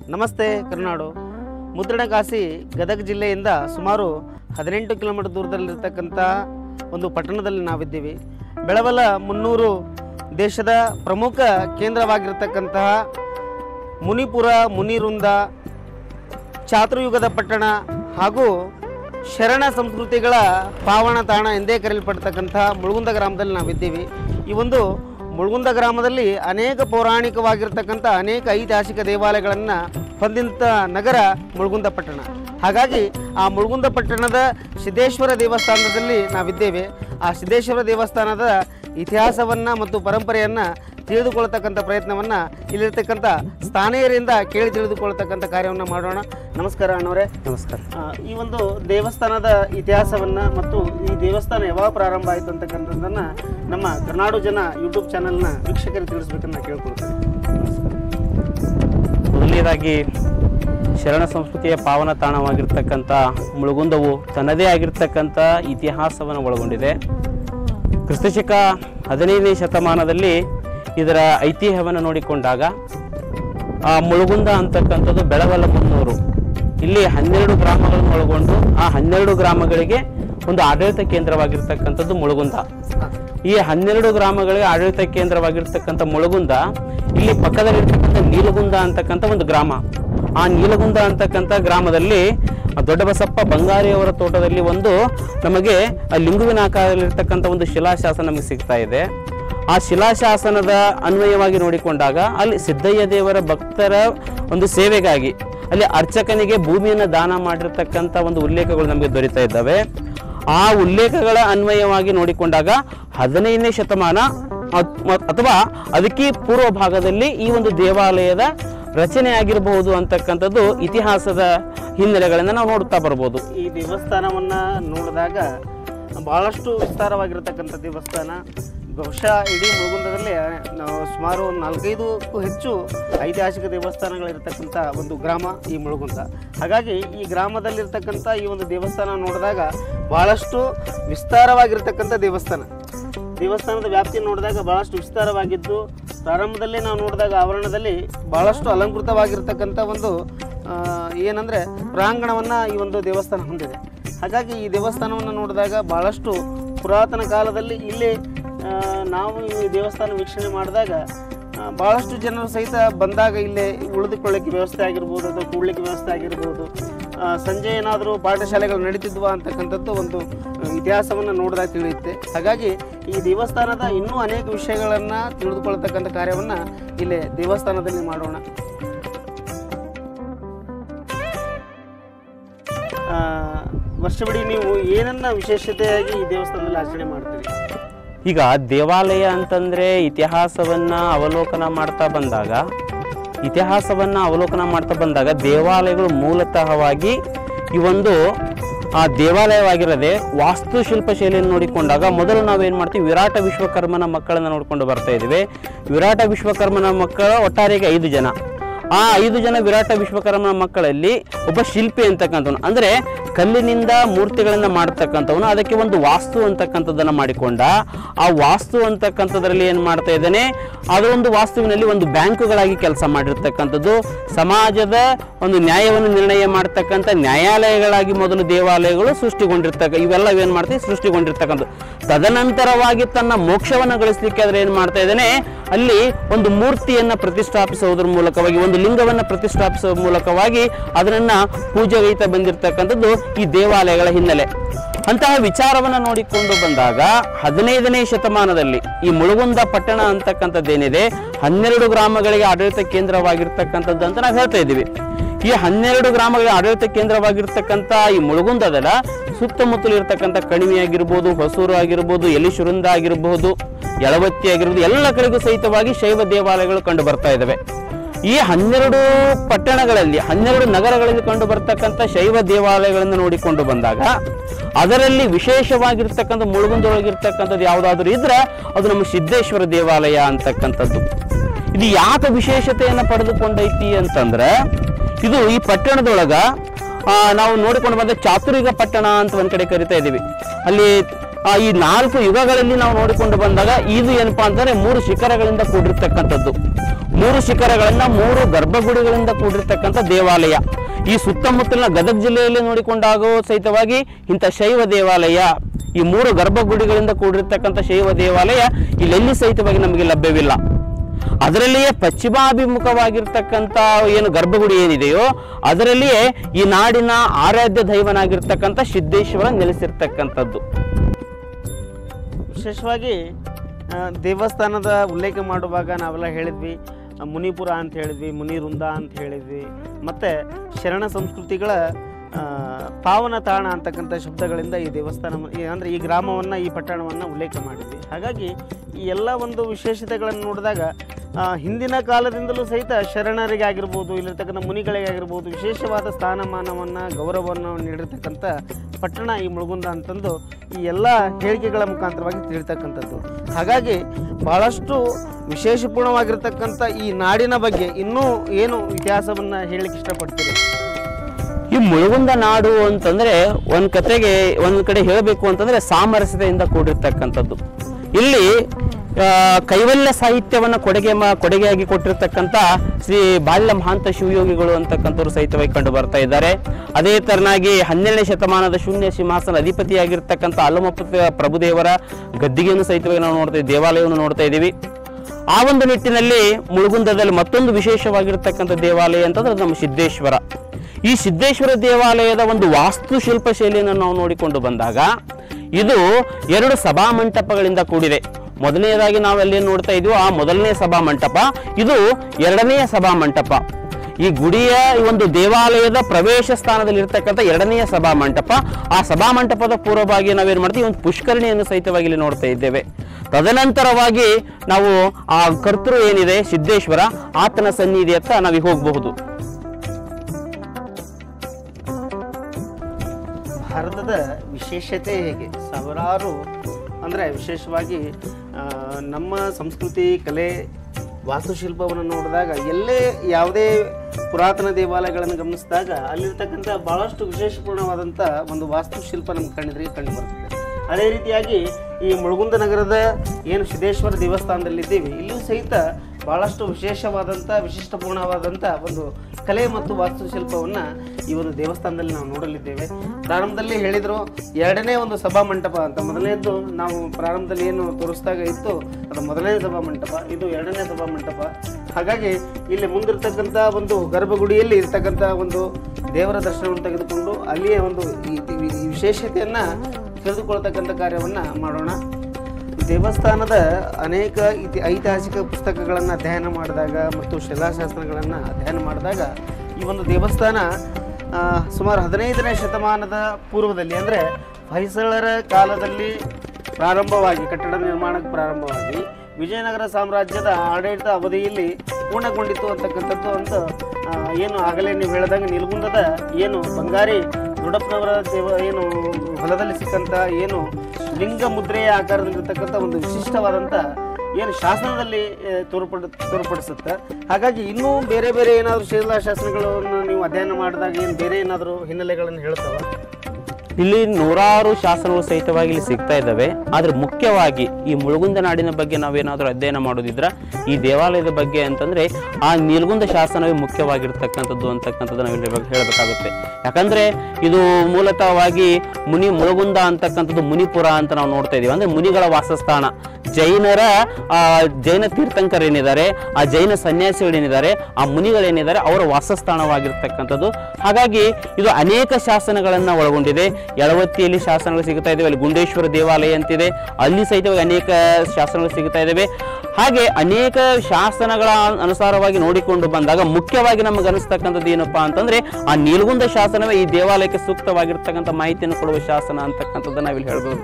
ನಮಸ್ತೆ ಕರುನಾಡು ಮುದ್ರಣಕಾಸಿ ಗದಗ ಜಿಲ್ಲೆಯಿಂದ ಸುಮಾರು ಹದಿನೆಂಟು ಕಿಲೋಮೀಟರ್ ದೂರದಲ್ಲಿರ್ತಕ್ಕಂಥ ಒಂದು ಪಟ್ಟಣದಲ್ಲಿ ನಾವಿದ್ದೀವಿ ಬೆಳವಲ ಮುನ್ನೂರು ದೇಶದ ಪ್ರಮುಖ ಕೇಂದ್ರವಾಗಿರ್ತಕ್ಕಂತಹ ಮುನಿಪುರ ಮುನಿವೃಂದ ಚಾತುರ್ಯುಗದ ಪಟ್ಟಣ ಹಾಗೂ ಶರಣ ಸಂಸ್ಕೃತಿಗಳ ಪಾವನ ತಾಣ ಎಂದೇ ಕರೆಯಲ್ಪಡ್ತಕ್ಕಂಥ ಮುಳುಗುಂದ ಗ್ರಾಮದಲ್ಲಿ ನಾವಿದ್ದೀವಿ ಈ ಒಂದು ಮುಳುಗುಂದ ಗ್ರಾಮದಲ್ಲಿ ಅನೇಕ ಪೌರಾಣಿಕವಾಗಿರ್ತಕ್ಕಂಥ ಅನೇಕ ಐತಿಹಾಸಿಕ ದೇವಾಲಯಗಳನ್ನು ಹೊಂದಿದಂಥ ನಗರ ಮುಳುಗುಂದ ಪಟ್ಟಣ ಹಾಗಾಗಿ ಆ ಮುಳುಗುಂದ ಪಟ್ಟಣದ ಸಿದ್ದೇಶ್ವರ ದೇವಸ್ಥಾನದಲ್ಲಿ ನಾವಿದ್ದೇವೆ ಆ ಸಿದ್ದೇಶ್ವರ ದೇವಸ್ಥಾನದ ಇತಿಹಾಸವನ್ನು ಮತ್ತು ಪರಂಪರೆಯನ್ನು ತಿಳಿದುಕೊಳ್ತಕ್ಕಂಥ ಪ್ರಯತ್ನವನ್ನು ಇಲ್ಲಿರ್ತಕ್ಕಂಥ ಸ್ಥಾನೀಯರಿಂದ ಕೇಳಿ ತಿಳಿದುಕೊಳ್ತಕ್ಕಂಥ ಕಾರ್ಯವನ್ನು ಮಾಡೋಣ ನಮಸ್ಕಾರ ಅಣ್ಣವರೇ ನಮಸ್ಕಾರ ಆ, ಈ ಒಂದು ದೇವಸ್ಥಾನದ ಇತಿಹಾಸವನ್ನು ಮತ್ತು ಈ ದೇವಸ್ಥಾನ ಯಾವಾಗ ಪ್ರಾರಂಭ ಆಯಿತು ಅಂತಕ್ಕಂಥದ್ದನ್ನು ನಮ್ಮ ಕರ್ನಾಡು ಜನ ಯೂಟ್ಯೂಬ್ ಚಾನಲ್ನ ವೀಕ್ಷಕರಿಗೆ ತಿಳಿಸ್ಬೇಕನ್ನ ಕೇಳ್ಕೊಳ್ತೇನೆ ಮೊದಲನೇದಾಗಿ ಶರಣ ಸಂಸ್ಕೃತಿಯ ಪಾವನ ತಾಣವಾಗಿರ್ತಕ್ಕಂಥ ಮುಳುಗುಂದವು ತನ್ನದೇ ಆಗಿರ್ತಕ್ಕಂಥ ಇತಿಹಾಸವನ್ನು ಒಳಗೊಂಡಿದೆ ಕ್ರಿಸ್ತಶಕ ಹದಿನೈದನೇ ಶತಮಾನದಲ್ಲಿ ಇದರ ಐತಿಹ್ಯವನ್ನು ನೋಡಿಕೊಂಡಾಗ ಆ ಮುಳುಗುಂದ ಅಂತಕ್ಕಂಥದ್ದು ಬೆಳವಲ ಮುನ್ನೂರು ಇಲ್ಲಿ ಹನ್ನೆರಡು ಗ್ರಾಮಗಳನ್ನು ಒಳಗೊಂಡು ಆ ಹನ್ನೆರಡು ಗ್ರಾಮಗಳಿಗೆ ಒಂದು ಆಡಳಿತ ಕೇಂದ್ರವಾಗಿರ್ತಕ್ಕಂಥದ್ದು ಮುಳುಗುಂದ ಈ ಹನ್ನೆರಡು ಗ್ರಾಮಗಳಿಗೆ ಆಡಳಿತ ಕೇಂದ್ರವಾಗಿರ್ತಕ್ಕಂಥ ಮುಳುಗುಂದ ಇಲ್ಲಿ ಪಕ್ಕದಲ್ಲಿರ್ತಕ್ಕಂಥ ನೀಲಗುಂದ ಅಂತಕ್ಕಂಥ ಒಂದು ಗ್ರಾಮ ಆ ನೀಲಗುಂದ ಅಂತಕ್ಕಂಥ ಗ್ರಾಮದಲ್ಲಿ ದೊಡ್ಡ ಬಸಪ್ಪ ಬಂಗಾರಿಯವರ ತೋಟದಲ್ಲಿ ಒಂದು ನಮಗೆ ಆ ಲಿಂಗುವಿನ ಆಕಾರದಲ್ಲಿರ್ತಕ್ಕಂಥ ಒಂದು ಶಿಲಾಶಾಸನ ನಮಗೆ ಸಿಗ್ತಾ ಇದೆ ಆ ಶಿಲಾಶಾಸನದ ಅನ್ವಯವಾಗಿ ನೋಡಿಕೊಂಡಾಗ ಅಲ್ಲಿ ಸಿದ್ದಯ್ಯ ದೇವರ ಭಕ್ತರ ಒಂದು ಸೇವೆಗಾಗಿ ಅಲ್ಲಿ ಅರ್ಚಕನಿಗೆ ಭೂಮಿಯನ್ನು ದಾನ ಮಾಡಿರ್ತಕ್ಕಂಥ ಒಂದು ಉಲ್ಲೇಖಗಳು ನಮಗೆ ದೊರೀತಾ ಇದ್ದಾವೆ ಆ ಉಲ್ಲೇಖಗಳ ಅನ್ವಯವಾಗಿ ನೋಡಿಕೊಂಡಾಗ ಹದಿನೈದನೇ ಶತಮಾನ ಅತ್- ಮ- ಅಥವಾ ಅದಕ್ಕೆ ಪೂರ್ವ ಭಾಗದಲ್ಲಿ ಈ ಒಂದು ದೇವಾಲಯದ ರಚನೆ ಆಗಿರಬಹುದು ಅಂತಕ್ಕಂಥದ್ದು ಇತಿಹಾಸದ ಹಿನ್ನೆಲೆಗಳನ್ನು ನಾವು ನೋಡ್ತಾ ಬರ್ಬೋದು ಈ ದೇವಸ್ಥಾನವನ್ನು ನೋಡಿದಾಗ ಬಹಳಷ್ಟು ವಿಸ್ತಾರವಾಗಿರ್ತಕ್ಕಂಥ ದೇವಸ್ಥಾನ ಬಹುಶಃ ಇಡೀ ಮುಳುಗುಂದದಲ್ಲಿ ನಾವು ಸುಮಾರು ಒಂದು ನಾಲ್ಕೈದಕ್ಕೂ ಹೆಚ್ಚು ಐತಿಹಾಸಿಕ ದೇವಸ್ಥಾನಗಳಿರ್ತಕ್ಕಂಥ ಒಂದು ಗ್ರಾಮ ಈ ಮುಳುಗುಂದ ಹಾಗಾಗಿ ಈ ಗ್ರಾಮದಲ್ಲಿರ್ತಕ್ಕಂಥ ಈ ಒಂದು ದೇವಸ್ಥಾನ ನೋಡಿದಾಗ ಬಹಳಷ್ಟು ವಿಸ್ತಾರವಾಗಿರ್ತಕ್ಕಂಥ ದೇವಸ್ಥಾನ ದೇವಸ್ಥಾನದ ವ್ಯಾಪ್ತಿ ನೋಡಿದಾಗ ಬಹಳಷ್ಟು ವಿಸ್ತಾರವಾಗಿದ್ದು ಪ್ರಾರಂಭದಲ್ಲಿ ನಾವು ನೋಡಿದಾಗ ಆವರಣದಲ್ಲಿ ಬಹಳಷ್ಟು ಅಲಂಕೃತವಾಗಿರ್ತಕ್ಕಂಥ ಒಂದು ಆ, ಏನಂದ್ರೆ ಪ್ರಾಂಗಣವನ್ನು ಈ ಒಂದು ದೇವಸ್ಥಾನ ಹೊಂದಿದೆ ಹಾಗಾಗಿ ಈ ದೇವಸ್ಥಾನವನ್ನು ನೋಡಿದಾಗ ಬಹಳಷ್ಟು ಪುರಾತನ ಕಾಲದಲ್ಲಿ ಇಲ್ಲಿ ಆ, ನಾವು ಈ ದೇವಸ್ಥಾನ ವೀಕ್ಷಣೆ ಮಾಡಿದಾಗ ಆ, ಬಹಳಷ್ಟು ಜನರು ಸಹಿತ ಬಂದಾಗ ಇಲ್ಲೇ ಉಳಿದುಕೊಳ್ಳಿಕ್ಕೆ ವ್ಯವಸ್ಥೆ ಆಗಿರ್ಬೋದು ಅಥವಾ ಕೂಡ್ಲಿಕ್ಕೆ ವ್ಯವಸ್ಥೆ ಆಗಿರ್ಬೋದು ಆ, ಸಂಜೆ ಏನಾದರೂ ಪಾಠಶಾಲೆಗಳು ನಡೀತಿದ್ವಾ ಅಂತಕ್ಕಂಥದ್ದು ಒಂದು ಆ, ಇತಿಹಾಸವನ್ನು ನೋಡಿದಾಗ ತಿಳಿಯುತ್ತೆ ಹಾಗಾಗಿ ಈ ದೇವಸ್ಥಾನದ ಇನ್ನೂ ಅನೇಕ ವಿಷಯಗಳನ್ನು ತಿಳಿದುಕೊಳ್ತಕ್ಕಂಥ ಕಾರ್ಯವನ್ನು ಇಲ್ಲೇ ದೇವಸ್ಥಾನದಲ್ಲಿ ಮಾಡೋಣ ಆ, ವರ್ಷವಿಡೀ ನೀವು ಏನನ್ನ ವಿಶೇಷತೆಯಾಗಿ ಈ ದೇವಸ್ಥಾನದಲ್ಲಿ ಆಚರಣೆ ಮಾಡ್ತೀರಿ ಈಗ ದೇವಾಲಯ ಅಂತಂದ್ರೆ ಇತಿಹಾಸವನ್ನ ಅವಲೋಕನ ಮಾಡ್ತಾ ಬಂದಾಗ ಇತಿಹಾಸವನ್ನ ಅವಲೋಕನ ಮಾಡ್ತಾ ಬಂದಾಗ ದೇವಾಲಯಗಳು ಮೂಲತಃವಾಗಿ ಈ ಒಂದು ಆ ದೇವಾಲಯವಾಗಿರದೆ ವಾಸ್ತುಶಿಲ್ಪ ಶೈಲಿಯನ್ನು ನೋಡಿಕೊಂಡಾಗ ಮೊದಲು ನಾವೇನು ಮಾಡ್ತೀವಿ ವಿರಾಟ ವಿಶ್ವಕರ್ಮನ ಮಕ್ಕಳನ್ನ ನೋಡ್ಕೊಂಡು ಬರ್ತಾ ಇದ್ದೀವಿ ವಿರಾಟ ವಿಶ್ವಕರ್ಮನ ಮಕ್ಕಳ ಒಟ್ಟಾರೆಗೆ ಐದು ಜನ ಆ ಐದು ಜನ ವಿರಾಟ ವಿಶ್ವಕರ್ಮನ ಮಕ್ಕಳಲ್ಲಿ ಒಬ್ಬ ಶಿಲ್ಪಿ ಅಂತಕ್ಕಂಥವನು ಅಂದರೆ ಕಲ್ಲಿನಿಂದ ಮೂರ್ತಿಗಳನ್ನು ಮಾಡ್ತಕ್ಕಂಥವನು ಅದಕ್ಕೆ ಒಂದು ವಾಸ್ತು ಅಂತಕ್ಕಂಥದ್ದನ್ನು ಮಾಡಿಕೊಂಡ ಆ ವಾಸ್ತು ಅಂತಕ್ಕಂಥದ್ರಲ್ಲಿ ಏನು ಮಾಡ್ತಾ ಇದ್ದಾನೆ ಅದೊಂದು ವಾಸ್ತುವಿನಲ್ಲಿ ಒಂದು ಬ್ಯಾಂಕುಗಳಾಗಿ ಕೆಲಸ ಮಾಡಿರ್ತಕ್ಕಂಥದ್ದು ಸಮಾಜದ ಒಂದು ನ್ಯಾಯವನ್ನು ನಿರ್ಣಯ ಮಾಡ್ತಕ್ಕಂಥ ನ್ಯಾಯಾಲಯಗಳಾಗಿ ಮೊದಲು ದೇವಾಲಯಗಳು ಸೃಷ್ಟಿಗೊಂಡಿರ್ತಕ್ಕ ಇವೆಲ್ಲ ಏನು ಮಾಡ್ತೀವಿ ಸೃಷ್ಟಿಗೊಂಡಿರ್ತಕ್ಕಂಥದ್ದು ತದನಂತರವಾಗಿ ತನ್ನ ಮೋಕ್ಷವನ್ನು ಗಳಿಸಲಿಕ್ಕೆ ಆದ್ರೆ ಏನು ಮಾಡ್ತಾ ಇದ್ದಾನೆ ಅಲ್ಲಿ ಒಂದು ಮೂರ್ತಿಯನ್ನು ಪ್ರತಿಷ್ಠಾಪಿಸುವುದರ ಮೂಲಕವಾಗಿ ಒಂದು ಲಿಂಗವನ್ನು ಪ್ರತಿಷ್ಠಾಪಿಸುವ ಮೂಲಕವಾಗಿ ಅದನ್ನ ಪೂಜೆಗೈತ ಬಂದಿರತಕ್ಕಂಥದ್ದು ಈ ದೇವಾಲಯಗಳ ಹಿನ್ನೆಲೆ ಅಂತಹ ವಿಚಾರವನ್ನು ನೋಡಿಕೊಂಡು ಬಂದಾಗ ಹದಿನೈದನೇ ಶತಮಾನದಲ್ಲಿ ಈ ಮುಳುಗುಂದ ಪಟ್ಟಣ ಅಂತಕ್ಕಂಥದ್ದೇನಿದೆ ಹನ್ನೆರಡು ಗ್ರಾಮಗಳಿಗೆ ಆಡಳಿತ ಕೇಂದ್ರವಾಗಿರ್ತಕ್ಕಂಥದ್ದು ಅಂತ ನಾವು ಹೇಳ್ತಾ ಇದ್ದೀವಿ ಈ ಹನ್ನೆರಡು ಗ್ರಾಮಗಳ ಆಡಳಿತ ಕೇಂದ್ರವಾಗಿರ್ತಕ್ಕಂಥ ಈ ಮುಳುಗುಂದದಲ್ಲ ಸುತ್ತಮುತ್ತಲು ಇರತಕ್ಕಂಥ ಕಣಿವೆ ಆಗಿರ್ಬೋದು ಹೊಸೂರು ಆಗಿರ್ಬೋದು ಎಲಿಶುರುಂದ ಆಗಿರಬಹುದು ಯಳವತ್ತಿ ಆಗಿರ್ಬೋದು ಎಲ್ಲ ಕಡೆಗೂ ಸಹಿತವಾಗಿ ಶೈವ ದೇವಾಲಯಗಳು ಕಂಡು ಬರ್ತಾ ಇದ್ದಾವೆ ಈ ಹನ್ನೆರಡು ಪಟ್ಟಣಗಳಲ್ಲಿ ಹನ್ನೆರಡು ನಗರಗಳಲ್ಲಿ ಕಂಡು ಬರ್ತಕ್ಕಂಥ ಶೈವ ದೇವಾಲಯಗಳನ್ನು ನೋಡಿಕೊಂಡು ಬಂದಾಗ ಅದರಲ್ಲಿ ವಿಶೇಷವಾಗಿರ್ತಕ್ಕಂಥ ಮುಳುಗುಂದೊಳಗಿರ್ತಕ್ಕಂಥದ್ದು ಯಾವುದಾದ್ರೂ ಇದ್ರೆ ಅದು ನಮ್ಮ ಸಿದ್ದೇಶ್ವರ ದೇವಾಲಯ ಅಂತಕ್ಕಂಥದ್ದು ಇದು ಯಾಕೆ ವಿಶೇಷತೆಯನ್ನು ಪಡೆದುಕೊಂಡೈತಿ ಅಂತಂದ್ರೆ ಇದು ಈ ಪಟ್ಟಣದೊಳಗ ಆ, ನಾವು ನೋಡಿಕೊಂಡು ಬಂದ ಚಾತುರ್ಯುಗ ಪಟ್ಟಣ ಅಂತ ಒಂದ್ ಕಡೆ ಕರಿತಾ ಇದ್ದೀವಿ ಅಲ್ಲಿ ಆ, ಈ ನಾಲ್ಕು ಯುಗಗಳಲ್ಲಿ ನಾವು ನೋಡಿಕೊಂಡು ಬಂದಾಗ ಇದು ಏನಪ್ಪಾ ಅಂತಂದ್ರೆ ಮೂರು ಶಿಖರಗಳಿಂದ ಕೂಡಿರ್ತಕ್ಕಂಥದ್ದು ಮೂರು ಶಿಖರಗಳನ್ನ ಮೂರು ಗರ್ಭಗುಡಿಗಳಿಂದ ಕೂಡಿರ್ತಕ್ಕಂಥ ದೇವಾಲಯ ಈ ಸುತ್ತಮುತ್ತಲಿನ ಗದಗ ಜಿಲ್ಲೆಯಲ್ಲಿ ನೋಡಿಕೊಂಡಾಗ ಸಹಿತವಾಗಿ ಇಂಥ ಶೈವ ದೇವಾಲಯ ಈ ಮೂರು ಗರ್ಭಗುಡಿಗಳಿಂದ ಕೂಡಿರ್ತಕ್ಕಂಥ ಶೈವ ದೇವಾಲಯ ಇಲ್ಲೆಲ್ಲಿ ಸಹಿತವಾಗಿ ನಮಗೆ ಲಭ್ಯವಿಲ್ಲ ಅದರಲ್ಲಿಯೇ ಪಶ್ಚಿಮಾಭಿಮುಖವಾಗಿರ್ತಕ್ಕಂಥ ಏನು ಗರ್ಭಗುಡಿ ಏನಿದೆಯೋ ಅದರಲ್ಲಿಯೇ ಈ ನಾಡಿನ ಆರಾಧ್ಯ ದೈವನಾಗಿರ್ತಕ್ಕಂಥ ಸಿದ್ದೇಶ್ವರ ನೆಲೆಸಿರ್ತಕ್ಕಂಥದ್ದು ವಿಶೇಷವಾಗಿ ಆ, ದೇವಸ್ಥಾನದ ಉಲ್ಲೇಖ ಮಾಡುವಾಗ ನಾವೆಲ್ಲ ಹೇಳಿದ್ವಿ ಆ, ಮುನಿಪುರ ಅಂತ ಹೇಳಿದ್ವಿ ಮುನಿವೃಂದ ಅಂತ ಹೇಳಿದ್ವಿ ಮತ್ತು ಶರಣ ಸಂಸ್ಕೃತಿಗಳ ಆ, ಪಾವನ ತಾಣ ಅಂತಕ್ಕಂಥ ಶಬ್ದಗಳಿಂದ ಈ ದೇವಸ್ಥಾನ ಅಂದರೆ ಈ ಗ್ರಾಮವನ್ನು ಈ ಪಟ್ಟಣವನ್ನು ಉಲ್ಲೇಖ ಮಾಡಿದ್ವಿ ಹಾಗಾಗಿ ಈ ಎಲ್ಲ ಒಂದು ವಿಶೇಷತೆಗಳನ್ನು ನೋಡಿದಾಗ ಆ, ಹಿಂದಿನ ಕಾಲದಿಂದಲೂ ಸಹಿತ ಶರಣರಿಗೆ ಆಗಿರ್ಬೋದು ಇಲ್ಲಿರ್ತಕ್ಕಂಥ ಮುನಿಗಳಿಗೆ ಆಗಿರ್ಬೋದು ವಿಶೇಷವಾದ ಸ್ಥಾನಮಾನವನ್ನು ಗೌರವವನ್ನು ನೀಡಿರ್ತಕ್ಕಂಥ ಪಟ್ಟಣ ಈ ಮುಳುಗುಂದ ಅಂತಂದು ಈ ಎಲ್ಲ ಹೇಳಿಕೆಗಳ ಮುಖಾಂತರವಾಗಿ ತಿಳಿರ್ತಕ್ಕಂಥದ್ದು ಹಾಗಾಗಿ ಭಾಳಷ್ಟು ವಿಶೇಷಪೂರ್ಣವಾಗಿರ್ತಕ್ಕಂಥ ಈ ನಾಡಿನ ಬಗ್ಗೆ ಇನ್ನೂ ಏನು ಇತಿಹಾಸವನ್ನು ಹೇಳಲಿಕ್ಕೆ ಇಷ್ಟಪಡ್ತೀರಿ ಈ ಮುಳುಗುಂದ ನಾಡು ಅಂತಂದ್ರೆ ಒಂದ್ ಕತೆಗೆ ಒಂದ್ ಕಡೆ ಹೇಳಬೇಕು ಅಂತಂದ್ರೆ ಸಾಮರಸ್ಯತೆಯಿಂದ ಕೂಡಿರ್ತಕ್ಕಂಥದ್ದು ಇಲ್ಲಿ ಆ, ಕೈವಲ್ಯ ಸಾಹಿತ್ಯವನ್ನ ಕೊಡುಗೆ ಮಾ ಕೊಡುಗೆಯಾಗಿ ಕೊಟ್ಟಿರ್ತಕ್ಕಂಥ ಶ್ರೀ ಬಾಲ್ಯ ಮಹಾಂತ ಶಿವಯೋಗಿಗಳು ಅಂತಕ್ಕಂಥವ್ರು ಸಹಿತವಾಗಿ ಕಂಡು ಬರ್ತಾ ಇದ್ದಾರೆ ಅದೇ ತರನಾಗಿ ಹನ್ನೆರಡನೇ ಶತಮಾನದ ಶೂನ್ಯ ಸಿಂಹಾಸನ ಅಧಿಪತಿಯಾಗಿರ್ತಕ್ಕಂಥ ಅಲ್ಲಮಪ್ಪ ಪ್ರಭುದೇವರ ಗದ್ದಿಗೆಯನ್ನು ಸಹಿತವಾಗಿ ನಾವು ನೋಡ್ತಾ ಇದ್ದೀವಿ ದೇವಾಲಯವನ್ನು ನೋಡ್ತಾ ಇದ್ದೀವಿ ಆ ಒಂದು ನಿಟ್ಟಿನಲ್ಲಿ ಮುಳುಗುಂದದಲ್ಲಿ ಮತ್ತೊಂದು ವಿಶೇಷವಾಗಿರ್ತಕ್ಕಂಥ ದೇವಾಲಯ ಅಂತಂದ್ರೆ ಅದು ನಮ್ಮ ಸಿದ್ದೇಶ್ವರ ಈ ಸಿದ್ದೇಶ್ವರ ದೇವಾಲಯದ ಒಂದು ವಾಸ್ತುಶಿಲ್ಪ ಶೈಲಿಯನ್ನು ನಾವು ನೋಡಿಕೊಂಡು ಬಂದಾಗ ಇದು ಎರಡು ಸಭಾ ಮಂಟಪಗಳಿಂದ ಕೂಡಿದೆ ಮೊದಲನೆಯದಾಗಿ ನಾವು ಅಲ್ಲಿ ನೋಡ್ತಾ ಇದೀವೋ ಆ ಮೊದಲನೇ ಸಭಾ ಮಂಟಪ ಇದು ಎರಡನೆಯ ಸಭಾ ಮಂಟಪ ಈ ಗುಡಿಯ ಈ ಒಂದು ದೇವಾಲಯದ ಪ್ರವೇಶ ಸ್ಥಾನದಲ್ಲಿ ಇರ್ತಕ್ಕಂಥ ಎರಡನೆಯ ಸಭಾ ಮಂಟಪ ಆ ಸಭಾ ಮಂಟಪದ ಪೂರ್ವಭಾಗಿ ನಾವೇನು ಮಾಡ್ತೀವಿ ಒಂದು ಪುಷ್ಕರಣಿಯನ್ನು ಸಹಿತವಾಗಿ ಇಲ್ಲಿ ನೋಡ್ತಾ ಇದ್ದೇವೆ ತದನಂತರವಾಗಿ ನಾವು ಆ ಕರ್ತೃ ಏನಿದೆ ಸಿದ್ದೇಶ್ವರ ಆತನ ಸನ್ನಿಧಿಯತ್ತ ನಾವೀಗ ಹೋಗಬಹುದು ಭಾರತದ ವಿಶೇಷತೆ ಹೇಗೆ ಸಾವಿರಾರು ಅಂದರೆ ವಿಶೇಷವಾಗಿ ಆ, ನಮ್ಮ ಸಂಸ್ಕೃತಿ ಕಲೆ ವಾಸ್ತುಶಿಲ್ಪವನ್ನು ನೋಡಿದಾಗ ಎಲ್ಲೇ ಯಾವುದೇ ಪುರಾತನ ದೇವಾಲಯಗಳನ್ನು ಗಮನಿಸಿದಾಗ ಅಲ್ಲಿರ್ತಕ್ಕಂಥ ಭಾಳಷ್ಟು ವಿಶೇಷಪೂರ್ಣವಾದಂಥ ಒಂದು ವಾಸ್ತುಶಿಲ್ಪ ನಮ್ಮ ಕಣ್ಣಿದ್ರಿಗೆ ಕಂಡು ಬರ್ತದೆ ಅದೇ ರೀತಿಯಾಗಿ ಈ ಮುಳುಗುಂದ ನಗರದ ಏನು ಸಿದ್ದೇಶ್ವರ ದೇವಸ್ಥಾನದಲ್ಲಿದ್ದೀವಿ ಇಲ್ಲೂ ಸಹಿತ ಭಾಳಷ್ಟು ವಿಶೇಷವಾದಂಥ ವಿಶಿಷ್ಟಪೂರ್ಣವಾದಂಥ ಒಂದು ಕಲೆ ಮತ್ತು ವಾಸ್ತುಶಿಲ್ಪವನ್ನು ಈ ಒಂದು ದೇವಸ್ಥಾನದಲ್ಲಿ ನಾವು ನೋಡಲಿದ್ದೇವೆ ಪ್ರಾರಂಭದಲ್ಲಿ ಹೇಳಿದರು ಎರಡನೇ ಒಂದು ಸಭಾ ಮಂಟಪ ಅಂತ ಮೊದಲನೇದ್ದು ನಾವು ಪ್ರಾರಂಭದಲ್ಲಿ ಏನು ತೋರಿಸಿದಾಗ ಇತ್ತು ಅದು ಮೊದಲನೇ ಸಭಾ ಮಂಟಪ ಇದು ಎರಡನೇ ಸಭಾ ಮಂಟಪ ಹಾಗಾಗಿ ಇಲ್ಲಿ ಮುಂದಿರ್ತಕ್ಕಂಥ ಒಂದು ಗರ್ಭಗುಡಿಯಲ್ಲಿ ಇರ್ತಕ್ಕಂಥ ಒಂದು ದೇವರ ದರ್ಶನವನ್ನು ತೆಗೆದುಕೊಂಡು ಅಲ್ಲಿಯೇ ಒಂದು ಈ ಈ- ಈ ವಿಶೇಷತೆಯನ್ನು ತಿಳಿದುಕೊಳ್ತಕ್ಕಂಥ ಕಾರ್ಯವನ್ನು ಮಾಡೋಣ ದೇವಸ್ಥಾನದ ಅನೇಕ ಇತಿ ಐತಿಹಾಸಿಕ ಪುಸ್ತಕಗಳನ್ನು ಅಧ್ಯಯನ ಮಾಡಿದಾಗ ಮತ್ತು ಶಿಲಾಶಾಸ್ತ್ರಗಳನ್ನು ಅಧ್ಯಯನ ಮಾಡಿದಾಗ ಈ ಒಂದು ದೇವಸ್ಥಾನ ಆ, ಸುಮಾರು ಹದಿನೈದನೇ ಶತಮಾನದ ಪೂರ್ವದಲ್ಲಿ ಅಂದರೆ ಹೊಯ್ಸಳರ ಕಾಲದಲ್ಲಿ ಪ್ರಾರಂಭವಾಗಿ ಕಟ್ಟಡ ನಿರ್ಮಾಣಕ್ಕೆ ಪ್ರಾರಂಭವಾಗಿ ವಿಜಯನಗರ ಸಾಮ್ರಾಜ್ಯದ ಆಡಳಿತ ಅವಧಿಯಲ್ಲಿ ಪೂರ್ಣಗೊಂಡಿತ್ತು ಅಂತಕ್ಕಂಥದ್ದು ಒಂದು ಆ, ಏನು ಆಗಲೇ ನೀವು ಹೇಳಿದಂಗೆ ನಿಲ್ಗುಂದದ ಏನು ಬಂಗಾರಿ ದೊಡ್ಡಪ್ಪನವರ ದೇವ ಏನು ಹೊಲದಲ್ಲಿ ಸಿಕ್ಕಂಥ ಏನು ಲಿಂಗ ಮುದ್ರೆಯ ಆಕಾರದಲ್ಲಿರ್ತಕ್ಕಂಥ ಒಂದು ವಿಶಿಷ್ಟವಾದಂಥ ಏನು ಶಾಸನದಲ್ಲಿ ಆ, ತೋರ್ಪಡ ತೋರ್ಪಡಿಸುತ್ತೆ ಹಾಗಾಗಿ ಇನ್ನೂ ಬೇರೆ ಬೇರೆ ಏನಾದರೂ ಶಿಲಾಶಾಸನಗಳನ್ನು ನೀವು ಅಧ್ಯಯನ ಮಾಡಿದಾಗ ಏನು ಬೇರೆ ಏನಾದರೂ ಹಿನ್ನೆಲೆಗಳನ್ನು ಹೇಳ್ತಾವ ಇಲ್ಲಿ ನೂರಾರು ಶಾಸನಗಳು ಸಹಿತವಾಗಿ ಇಲ್ಲಿ ಸಿಗ್ತಾ ಇದ್ದಾವೆ ಆದ್ರೆ ಮುಖ್ಯವಾಗಿ ಈ ಮುಳುಗುಂದ ನಾಡಿನ ಬಗ್ಗೆ ನಾವೇನಾದರೂ ಅಧ್ಯಯನ ಮಾಡೋದಿದ್ರ ಈ ದೇವಾಲಯದ ಬಗ್ಗೆ ಅಂತಂದ್ರೆ ಆ ನೀಲ್ಗುಂದ ಶಾಸನವೇ ಮುಖ್ಯವಾಗಿರ್ತಕ್ಕಂಥದ್ದು ಅಂತಕ್ಕಂಥದ್ದು ನಾವು ಇಲ್ಲಿ ಇವಾಗ ಹೇಳಬೇಕಾಗುತ್ತೆ ಯಾಕಂದ್ರೆ ಇದು ಮೂಲತಃವಾಗಿ ಮುನಿ ಮುಳುಗುಂದ ಅಂತಕ್ಕಂಥದ್ದು ಮುನಿಪುರ ಅಂತ ನಾವು ನೋಡ್ತಾ ಇದೀವಿ ಅಂದ್ರೆ ಮುನಿಗಳ ವಾಸಸ್ಥಾನ ಜೈನರ ಆ, ಜೈನ ತೀರ್ಥಂಕರೇನಿದ್ದಾರೆ ಆ ಜೈನ ಸನ್ಯಾಸಿಗಳೇನಿದ್ದಾರೆ ಆ ಮುನಿಗಳೇನಿದ್ದಾರೆ ಅವರ ವಾಸಸ್ಥಾನವಾಗಿರ್ತಕ್ಕಂಥದ್ದು ಹಾಗಾಗಿ ಇದು ಅನೇಕ ಶಾಸನಗಳನ್ನು ಒಳಗೊಂಡಿದೆ ಯಳವತ್ತಿಯಲ್ಲಿ ಶಾಸನಗಳು ಸಿಗ್ತಾ ಇದ್ದಾವೆ ಅಲ್ಲಿ ಗುಂಡೇಶ್ವರ ದೇವಾಲಯ ಅಂತಿದೆ ಅಲ್ಲಿ ಸಹಿತವಾಗಿ ಅನೇಕ ಶಾಸನಗಳು ಸಿಗ್ತಾ ಇದ್ದಾವೆ ಹಾಗೆ ಅನೇಕ ಶಾಸನಗಳ ಅನುಸಾರವಾಗಿ ನೋಡಿಕೊಂಡು ಬಂದಾಗ ಮುಖ್ಯವಾಗಿ ನಮಗೆ ಅನಿಸ್ತಕ್ಕಂಥದ್ದು ಏನಪ್ಪಾ ಅಂತಂದ್ರೆ ಆ ನೀಲ್ಗುಂದ ಶಾಸನವೇ ಈ ದೇವಾಲಯಕ್ಕೆ ಸೂಕ್ತವಾಗಿರ್ತಕ್ಕಂಥ ಮಾಹಿತಿಯನ್ನು ಕೊಡುವ ಶಾಸನ ಅಂತಕ್ಕಂಥದ್ದನ್ನ ನಾವಿಲ್ಲಿ ಹೇಳ್ಬೋದು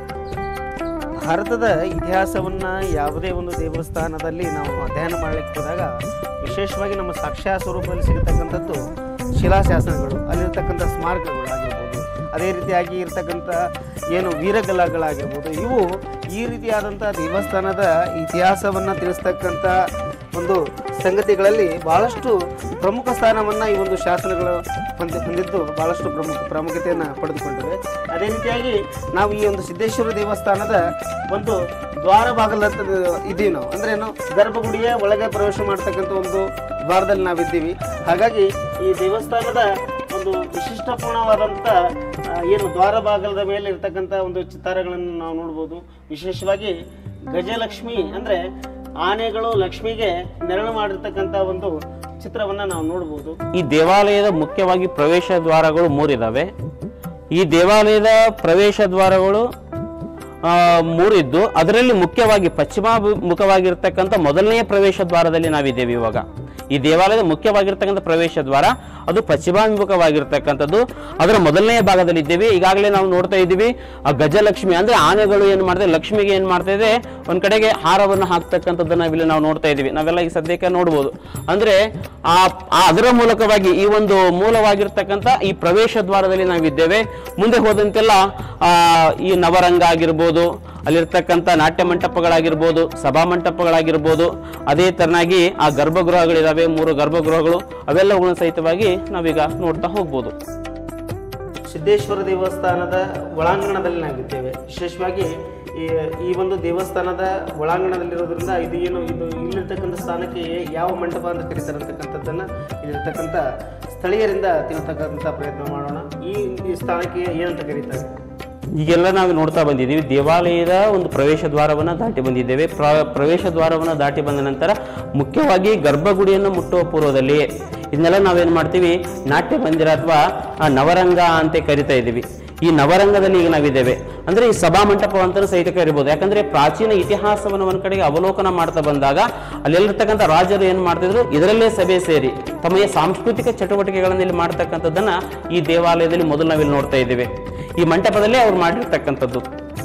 ಭಾರತದ ಇತಿಹಾಸವನ್ನು ಯಾವುದೇ ಒಂದು ದೇವಸ್ಥಾನದಲ್ಲಿ ನಾವು ಅಧ್ಯಯನ ಮಾಡಲಿಕ್ಕೆ ಹೋದಾಗ ವಿಶೇಷವಾಗಿ ನಮ್ಮ ಸಾಕ್ಷ್ಯ ಸ್ವರೂಪದಲ್ಲಿ ಸಿಗತಕ್ಕಂಥದ್ದು ಶಿಲಾಶಾಸನಗಳು ಅಲ್ಲಿರ್ತಕ್ಕಂಥ ಸ್ಮಾರಕಗಳು ಆಗಿರ್ಬೋದು ಅದೇ ರೀತಿಯಾಗಿ ಇರ್ತಕ್ಕಂಥ ಏನು ವೀರಗಲಗಳಾಗಿರ್ಬೋದು ಇವು ಈ ರೀತಿಯಾದಂಥ ದೇವಸ್ಥಾನದ ಇತಿಹಾಸವನ್ನು ತಿಳಿಸ್ತಕ್ಕಂಥ ಒಂದು ಸಂಗತಿಗಳಲ್ಲಿ ಭಾಳಷ್ಟು ಪ್ರಮುಖ ಸ್ಥಾನವನ್ನು ಈ ಒಂದು ಶಾಸನಗಳು ಹೊಂದಿ ಹೊಂದಿದ್ದು ಬಹಳಷ್ಟು ಪ್ರಮುಖ ಪ್ರಾಮುಖ್ಯತೆಯನ್ನು ಪಡೆದುಕೊಂಡಿವೆ ಅದೇ ರೀತಿಯಾಗಿ ನಾವು ಈ ಒಂದು ಸಿದ್ದೇಶ್ವರ ದೇವಸ್ಥಾನದ ಒಂದು ದ್ವಾರ ಬಾಗಲ ಇದ್ದೀವಿ ನಾವು ಅಂದ್ರೆ ಏನು ಗರ್ಭಗುಡಿಯ ಒಳಗೆ ಪ್ರವೇಶ ಮಾಡ್ತಕ್ಕಂಥ ಒಂದು ದ್ವಾರದಲ್ಲಿ ನಾವಿದ್ದೀವಿ ಹಾಗಾಗಿ ಈ ದೇವಸ್ಥಾನದ ಒಂದು ವಿಶಿಷ್ಟಪೂರ್ಣವಾದಂಥ ಆ, ಏನು ದ್ವಾರ ಬಾಗಲದ ಮೇಲೆ ಇರ್ತಕ್ಕಂಥ ಒಂದು ಚಿತ್ತಾರಗಳನ್ನು ನಾವು ನೋಡ್ಬೋದು ವಿಶೇಷವಾಗಿ ಗಜಲಕ್ಷ್ಮಿ ಅಂದರೆ ಆನೆಗಳು ಲಕ್ಷ್ಮಿಗೆ ನೆರಳು ಮಾಡಿರ್ತಕ್ಕಂಥ ಒಂದು ಚಿತ್ರವನ್ನು ನಾವು ನೋಡ್ಬೋದು ಈ ದೇವಾಲಯದ ಮುಖ್ಯವಾಗಿ ಪ್ರವೇಶ ದ್ವಾರಗಳು ಮೂರಿದಾವೆ ಈ ದೇವಾಲಯದ ಪ್ರವೇಶ ದ್ವಾರಗಳು ಆ, ಮೂರಿದ್ದು ಅದರಲ್ಲಿ ಮುಖ್ಯವಾಗಿ ಪಶ್ಚಿಮಾಭಿಮುಖವಾಗಿರ್ತಕ್ಕಂಥ ಮೊದಲನೆಯ ಪ್ರವೇಶ ದ್ವಾರದಲ್ಲಿ ನಾವಿದ್ದೇವೆ ಇವಾಗ ಈ ದೇವಾಲಯದ ಮುಖ್ಯವಾಗಿರ್ತಕ್ಕಂಥ ಪ್ರವೇಶ ದ್ವಾರ ಅದು ಪಶ್ಚಿಮಾಭಿಮುಖವಾಗಿರ್ತಕ್ಕಂಥದ್ದು ಅದರ ಮೊದಲನೆಯ ಭಾಗದಲ್ಲಿ ಇದ್ದೇವೆ ಈಗಾಗಲೇ ನಾವು ನೋಡ್ತಾ ಇದ್ದೀವಿ ಆ ಗಜಲಕ್ಷ್ಮಿ ಅಂದ್ರೆ ಆನೆಗಳು ಏನು ಮಾಡ್ತದೆ ಲಕ್ಷ್ಮಿಗೆ ಏನು ಮಾಡ್ತಾ ಇದೆ ಒಂದ್ ಕಡೆಗೆ ಹಾರವನ್ನು ಹಾಕ್ತಕ್ಕಂಥದ್ದನ್ನ ನಾವಿಲ್ಲಿ ನಾವು ನೋಡ್ತಾ ಇದ್ದೀವಿ ನಾವೆಲ್ಲ ಈಗ ಸದ್ಯಕ್ಕೆ ನೋಡ್ಬೋದು ಅಂದ್ರೆ ಆ ಆ ಅದರ ಮೂಲಕವಾಗಿ ಈ ಒಂದು ಮೂಲವಾಗಿರ್ತಕ್ಕಂಥ ಈ ಪ್ರವೇಶ ದ್ವಾರದಲ್ಲಿ ನಾವಿದ್ದೇವೆ ಮುಂದೆ ಹೋದಂತೆಲ್ಲ ಆ ಈ ನವರಂಗ ಆಗಿರ್ಬೋದು ಅಲ್ಲಿರ್ತಕ್ಕಂಥ ನಾಟ್ಯ ಮಂಟಪಗಳಾಗಿರ್ಬೋದು ಸಭಾ ಮಂಟಪಗಳಾಗಿರ್ಬೋದು ಅದೇ ತರನಾಗಿ ಆ ಗರ್ಭಗೃಹಗಳಿದಾವೆ ಮೂರು ಗರ್ಭಗೃಹಗಳು ಅವೆಲ್ಲವುಗಳನ್ನು ಸಹಿತವಾಗಿ ನಾವೀಗ ನೋಡ್ತಾ ಹೋಗ್ಬೋದು ಸಿದ್ದೇಶ್ವರ ದೇವಸ್ಥಾನದ ಒಳಾಂಗಣದಲ್ಲಿ ನಾವಿದ್ದೇವೆ ವಿಶೇಷವಾಗಿ ಈ ಈ ಒಂದು ದೇವಸ್ಥಾನದ ಒಳಾಂಗಣದಲ್ಲಿರೋದ್ರಿಂದ ಇದು ಏನು ಇದು ಇಲ್ಲಿರ್ತಕ್ಕಂಥ ಸ್ಥಾನಕ್ಕೆ ಯಾವ ಮಂಟಪ ಅಂತ ಕರೀತಾರೆ ಅಂತಕ್ಕಂಥದ್ದನ್ನು ಇಲ್ಲಿರ್ತಕ್ಕಂಥ ಸ್ಥಳೀಯರಿಂದ ತಿಳ್ತಕ್ಕಂಥ ಪ್ರಯತ್ನ ಮಾಡೋಣ ಈ ಈ ಸ್ಥಾನಕ್ಕೆ ಏನಂತ ಕರೀತಾರೆ ಈಗೆಲ್ಲ ನಾವು ನೋಡ್ತಾ ಬಂದಿದ್ದೀವಿ ದೇವಾಲಯದ ಒಂದು ಪ್ರವೇಶ ದ್ವಾರವನ್ನು ದಾಟಿ ಬಂದಿದ್ದೇವೆ ಪ್ರ ಪ್ರವೇಶ ದ್ವಾರವನ್ನು ದಾಟಿ ಬಂದ ನಂತರ ಮುಖ್ಯವಾಗಿ ಗರ್ಭಗುಡಿಯನ್ನು ಮುಟ್ಟುವ ಪೂರ್ವದಲ್ಲಿಯೇ ಇದನ್ನೆಲ್ಲ ನಾವೇನು ಮಾಡ್ತೀವಿ ನಾಟ್ಯ ಮಂದಿರ ಅಥವಾ ಆ ನವರಂಗ ಅಂತ ಕರಿತಾ ಇದ್ದೀವಿ ಈ ನವರಂಗದಲ್ಲಿ ಈಗ ನಾವಿದ್ದೇವೆ ಅಂದ್ರೆ ಈ ಸಭಾ ಮಂಟಪ ಅಂತಲೂ ಸಹಿತ ಕರಿಬಹುದು ಯಾಕಂದ್ರೆ ಪ್ರಾಚೀನ ಇತಿಹಾಸವನ್ನು ಒಂದ್ ಕಡೆಗೆ ಅವಲೋಕನ ಮಾಡ್ತಾ ಬಂದಾಗ ಅಲ್ಲಿರ್ತಕ್ಕಂಥ ರಾಜರು ಏನು ಮಾಡ್ತಿದ್ರು ಇದರಲ್ಲೇ ಸಭೆ ಸೇರಿ ತಮ್ಮ ಸಾಂಸ್ಕೃತಿಕ ಚಟುವಟಿಕೆಗಳನ್ನು ಇಲ್ಲಿ ಮಾಡ್ತಕ್ಕಂಥದ್ದನ್ನ ಈ ದೇವಾಲಯದಲ್ಲಿ ಮೊದಲು ನಾವಿಲ್ಲಿ ನೋಡ್ತಾ ಇದ್ದೇವೆ ಈ ಮಂಟಪದಲ್ಲೇ ಅವ್ರು ಮಾಡಿರ್ತಕ್ಕಂಥದ್ದು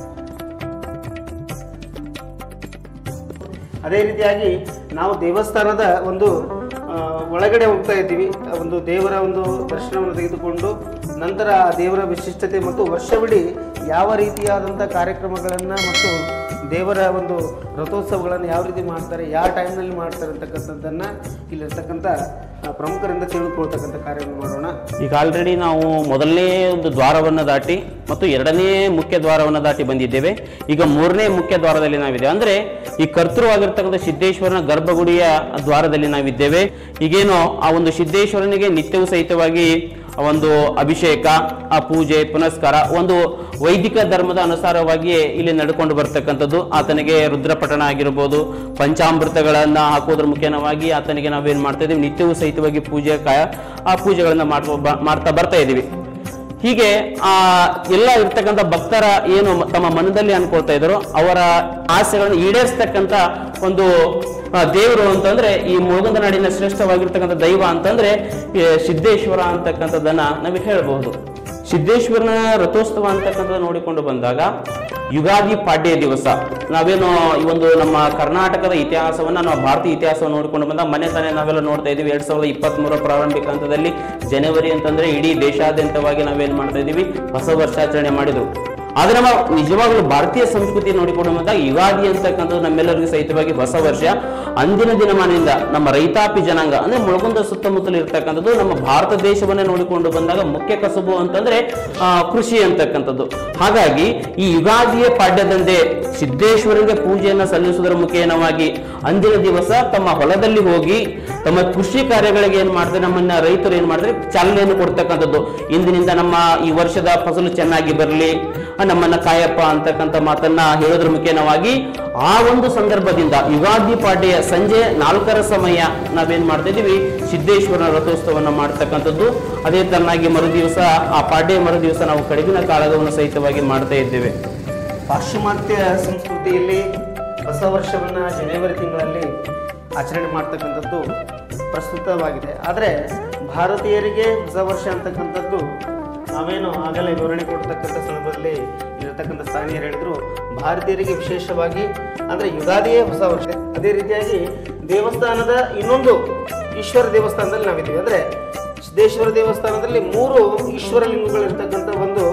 ಅದೇ ರೀತಿಯಾಗಿ ನಾವು ದೇವಸ್ಥಾನದ ಒಂದು ಆ, ಒಳಗಡೆ ಹೋಗ್ತಾ ಇದ್ದೀವಿ ಆ ಒಂದು ದೇವರ ಒಂದು ದರ್ಶನವನ್ನು ತೆಗೆದುಕೊಂಡು ನಂತರ ಆ ದೇವರ ವಿಶಿಷ್ಟತೆ ಮತ್ತು ವರ್ಷವಿಡೀ ಯಾವ ರೀತಿಯಾದಂಥ ಕಾರ್ಯಕ್ರಮಗಳನ್ನು ಮತ್ತು ದೇವರ ಒಂದು ರಥೋತ್ಸವಗಳನ್ನು ಯಾವ ರೀತಿ ಮಾಡ್ತಾರೆ ಯಾವ ಟೈಮ್ನಲ್ಲಿ ಮಾಡ್ತಾರೆ ಅಂತಕ್ಕಂಥದ್ದನ್ನು ಇಲ್ಲಿರ್ತಕ್ಕಂಥ ಆ, ಪ್ರಮುಖರಿಂದ ತಿಳಿದುಕೊಳ್ತಕ್ಕಂಥ ಕಾರ್ಯವನ್ನು ಮಾಡೋಣ ಈಗ ಆಲ್ರೆಡಿ ನಾವು ಮೊದಲನೇ ಒಂದು ದ್ವಾರವನ್ನು ದಾಟಿ ಮತ್ತು ಎರಡನೇ ಮುಖ್ಯ ದ್ವಾರವನ್ನು ದಾಟಿ ಬಂದಿದ್ದೇವೆ ಈಗ ಮೂರನೇ ಮುಖ್ಯ ದ್ವಾರದಲ್ಲಿ ನಾವಿದ್ದೇವೆ ಅಂದ್ರೆ ಈ ಕರ್ತೃವಾಗಿರ್ತಕ್ಕಂಥ ಸಿದ್ದೇಶ್ವರನ ಗರ್ಭಗುಡಿಯ ದ್ವಾರದಲ್ಲಿ ನಾವಿದ್ದೇವೆ ಈಗೇನು ಆ ಒಂದು ಸಿದ್ದೇಶ್ವರನಿಗೆ ನಿತ್ಯವೂ ಸಹಿತವಾಗಿ ಆ ಒಂದು ಅಭಿಷೇಕ ಆ ಪೂಜೆ ಪುನಸ್ಕಾರ ಒಂದು ವೈದಿಕ ಧರ್ಮದ ಅನುಸಾರವಾಗಿ ಇಲ್ಲಿ ನಡ್ಕೊಂಡು ಬರ್ತಕ್ಕಂಥದ್ದು ಆತನಿಗೆ ರುದ್ರಪಠಣ ಆಗಿರ್ಬೋದು ಪಂಚಾಮೃತಗಳನ್ನ ಹಾಕೋದ್ರ ಮುಖೇನವಾಗಿ ಆತನಿಗೆ ನಾವೇನ್ ಮಾಡ್ತಾ ಇದೀವಿ ನಿತ್ಯವೂ ಸಹಿತವಾಗಿ ಪೂಜೆ ಕಾಯ ಆ ಪೂಜೆಗಳನ್ನ ಮಾಡ್ತಾ ಬ- ಮಾಡ್ತಾ ಬರ್ತಾ ಇದೀವಿ ಹೀಗೆ ಆ ಎಲ್ಲ ಇರ್ತಕ್ಕಂಥ ಭಕ್ತರ ಏನು ಮ- ತಮ್ಮ ಮನದಲ್ಲಿ ಅನ್ಕೊಳ್ತಾ ಇದ್ರು ಅವರ ಆಸೆಗಳನ್ನು ಈಡೇರಿಸ್ತಕ್ಕಂಥ ಒಂದು ಆ, ದೇವರು ಅಂತಂದ್ರೆ ಈ ಮುಳುಗುಂದ ನಾಡಿನ ಶ್ರೇಷ್ಠವಾಗಿರ್ತಕ್ಕಂಥ ದೈವ ಅಂತಂದ್ರೆ ಈ ಸಿದ್ದೇಶ್ವರ ಅಂತಕ್ಕಂಥದ್ದನ್ನ ನಾವು ಹೇಳ್ಬಹುದು ಸಿದ್ದೇಶ್ವರನ ರಥೋತ್ಸವ ಅಂತಕ್ಕಂಥದ್ದು ನೋಡಿಕೊಂಡು ಬಂದಾಗ ಯುಗಾದಿ ಪಾಡ್ಯ ದಿವಸ ನಾವೇನು ಈ ಒಂದು ನಮ್ಮ ಕರ್ನಾಟಕದ ಇತಿಹಾಸವನ್ನ ನಾವು ಭಾರತೀಯ ಇತಿಹಾಸವನ್ನು ನೋಡಿಕೊಂಡು ಬಂದಾಗ ಮನೆ ತಾನೇ ನಾವೆಲ್ಲ ನೋಡ್ತಾ ಇದೀವಿ ಎರಡ್ ಸಾವಿರದ ಇಪ್ಪತ್ತ್ ಮೂರ ಪ್ರಾರಂಭಿಕ ಹಂತದಲ್ಲಿ ಜನವರಿ ಅಂತಂದ್ರೆ ಇಡೀ ದೇಶಾದ್ಯಂತವಾಗಿ ನಾವೇನ್ ಮಾಡ್ತಾ ಇದೀವಿ ಹೊಸ ವರ್ಷಾಚರಣೆ ಮಾಡಿದ್ರು ಆದ್ರೆ ನಮ್ಮ ನಿಜವಾಗ್ಲೂ ಭಾರತೀಯ ಸಂಸ್ಕೃತಿ ನೋಡಿಕೊಂಡು ಬಂದಾಗ ಯುಗಾದಿ ಅಂತಕ್ಕಂಥದ್ದು ನಮ್ಮೆಲ್ಲರಿಗೂ ಸಹಿತವಾಗಿ ಹೊಸ ವರ್ಷ ಅಂದಿನ ದಿನಮಾನದಿಂದ ನಮ್ಮ ರೈತಾಪಿ ಜನಾಂಗ ಅಂದ್ರೆ ಮುಳಗುಂದ ಸುತ್ತಮುತ್ತಲು ಇರ್ತಕ್ಕಂಥದ್ದು ನಮ್ಮ ಭಾರತ ದೇಶವನ್ನೇ ನೋಡಿಕೊಂಡು ಬಂದಾಗ ಮುಖ್ಯ ಕಸುಬು ಅಂತಂದ್ರೆ ಆ, ಕೃಷಿ ಅಂತಕ್ಕಂಥದ್ದು ಹಾಗಾಗಿ ಈ ಯುಗಾದಿಯ ಪಾಡ್ಯದಂದೇ ಸಿದ್ದೇಶ್ವರನಿಗೆ ಪೂಜೆಯನ್ನ ಸಲ್ಲಿಸುವುದರ ಮುಖೇನವಾಗಿ ಅಂದಿನ ದಿವಸ ತಮ್ಮ ಹೊಲದಲ್ಲಿ ಹೋಗಿ ತಮ್ಮ ಕೃಷಿ ಕಾರ್ಯಗಳಿಗೆ ಏನ್ ಮಾಡ್ತಾರೆ ನಮ್ಮನ್ನ ರೈತರು ಏನ್ ಮಾಡ್ತಾರೆ ಚಾಲನೆಯನ್ನು ಕೊಡ್ತಕ್ಕಂಥದ್ದು ಇಂದಿನಿಂದ ನಮ್ಮ ಈ ವರ್ಷದ ಫಸಲು ಚೆನ್ನಾಗಿ ಬರಲಿ ನಮ್ಮನ್ನ ಕಾಯಪ್ಪ ಅಂತಕ್ಕಂಥ ಮಾತನ್ನ ಹೇಳೋದ್ರ ಮುಖೇನವಾಗಿ ಆ ಒಂದು ಸಂದರ್ಭದಿಂದ ಯುಗಾದಿ ಪಾಡ್ಯ ಸಂಜೆ ನಾಲ್ಕರ ಸಮಯ ನಾವೇನ್ ಮಾಡ್ತಾ ಇದೀವಿ ಸಿದ್ದೇಶ್ವರನ ರಥೋತ್ಸವನ್ನ ಮಾಡ್ತಕ್ಕಂಥದ್ದು ಅದೇ ತರನಾಗಿ ಮರು ದಿವಸ ಆ ಪಾಡ್ಯ ಮರು ದಿವಸ ನಾವು ಕಡಿಮಿನ ಕಾಳಗವನ್ನು ಸಹಿತವಾಗಿ ಮಾಡ್ತಾ ಇದ್ದೇವೆ ಪಾಶ್ಚಿಮಾತ್ಯ ಸಂಸ್ಕೃತಿಯಲ್ಲಿ ಹೊಸ ವರ್ಷವನ್ನು ಜನವರಿ ತಿಂಗಳಲ್ಲಿ ಆಚರಣೆ ಮಾಡ್ತಕ್ಕಂಥದ್ದು ಪ್ರಸ್ತುತವಾಗಿದೆ ಆದರೆ ಭಾರತೀಯರಿಗೆ ಹೊಸ ವರ್ಷ ಅಂತಕ್ಕಂಥದ್ದು ನಾವೇನು ಆಗಲೇ ವಿವರಣೆ ಕೊಡ್ತಕ್ಕಂಥ ಸಂದರ್ಭದಲ್ಲಿ ಇರತಕ್ಕಂಥ ಸ್ಥಾನೀಯರು ಹೇಳಿದ್ರು ಭಾರತೀಯರಿಗೆ ವಿಶೇಷವಾಗಿ ಅಂದರೆ ಯುಗಾದಿಯೇ ಹೊಸ ವರ್ಷ ಅದೇ ರೀತಿಯಾಗಿ ದೇವಸ್ಥಾನದ ಇನ್ನೊಂದು ಈಶ್ವರ ದೇವಸ್ಥಾನದಲ್ಲಿ ನಾವಿದ್ದೀವಿ ಅಂದರೆ ಸಿದ್ದೇಶ್ವರ ದೇವಸ್ಥಾನದಲ್ಲಿ ಮೂರು ಈಶ್ವರ ಲಿಂಗಗಳು ಇರ್ತಕ್ಕಂಥ ಒಂದು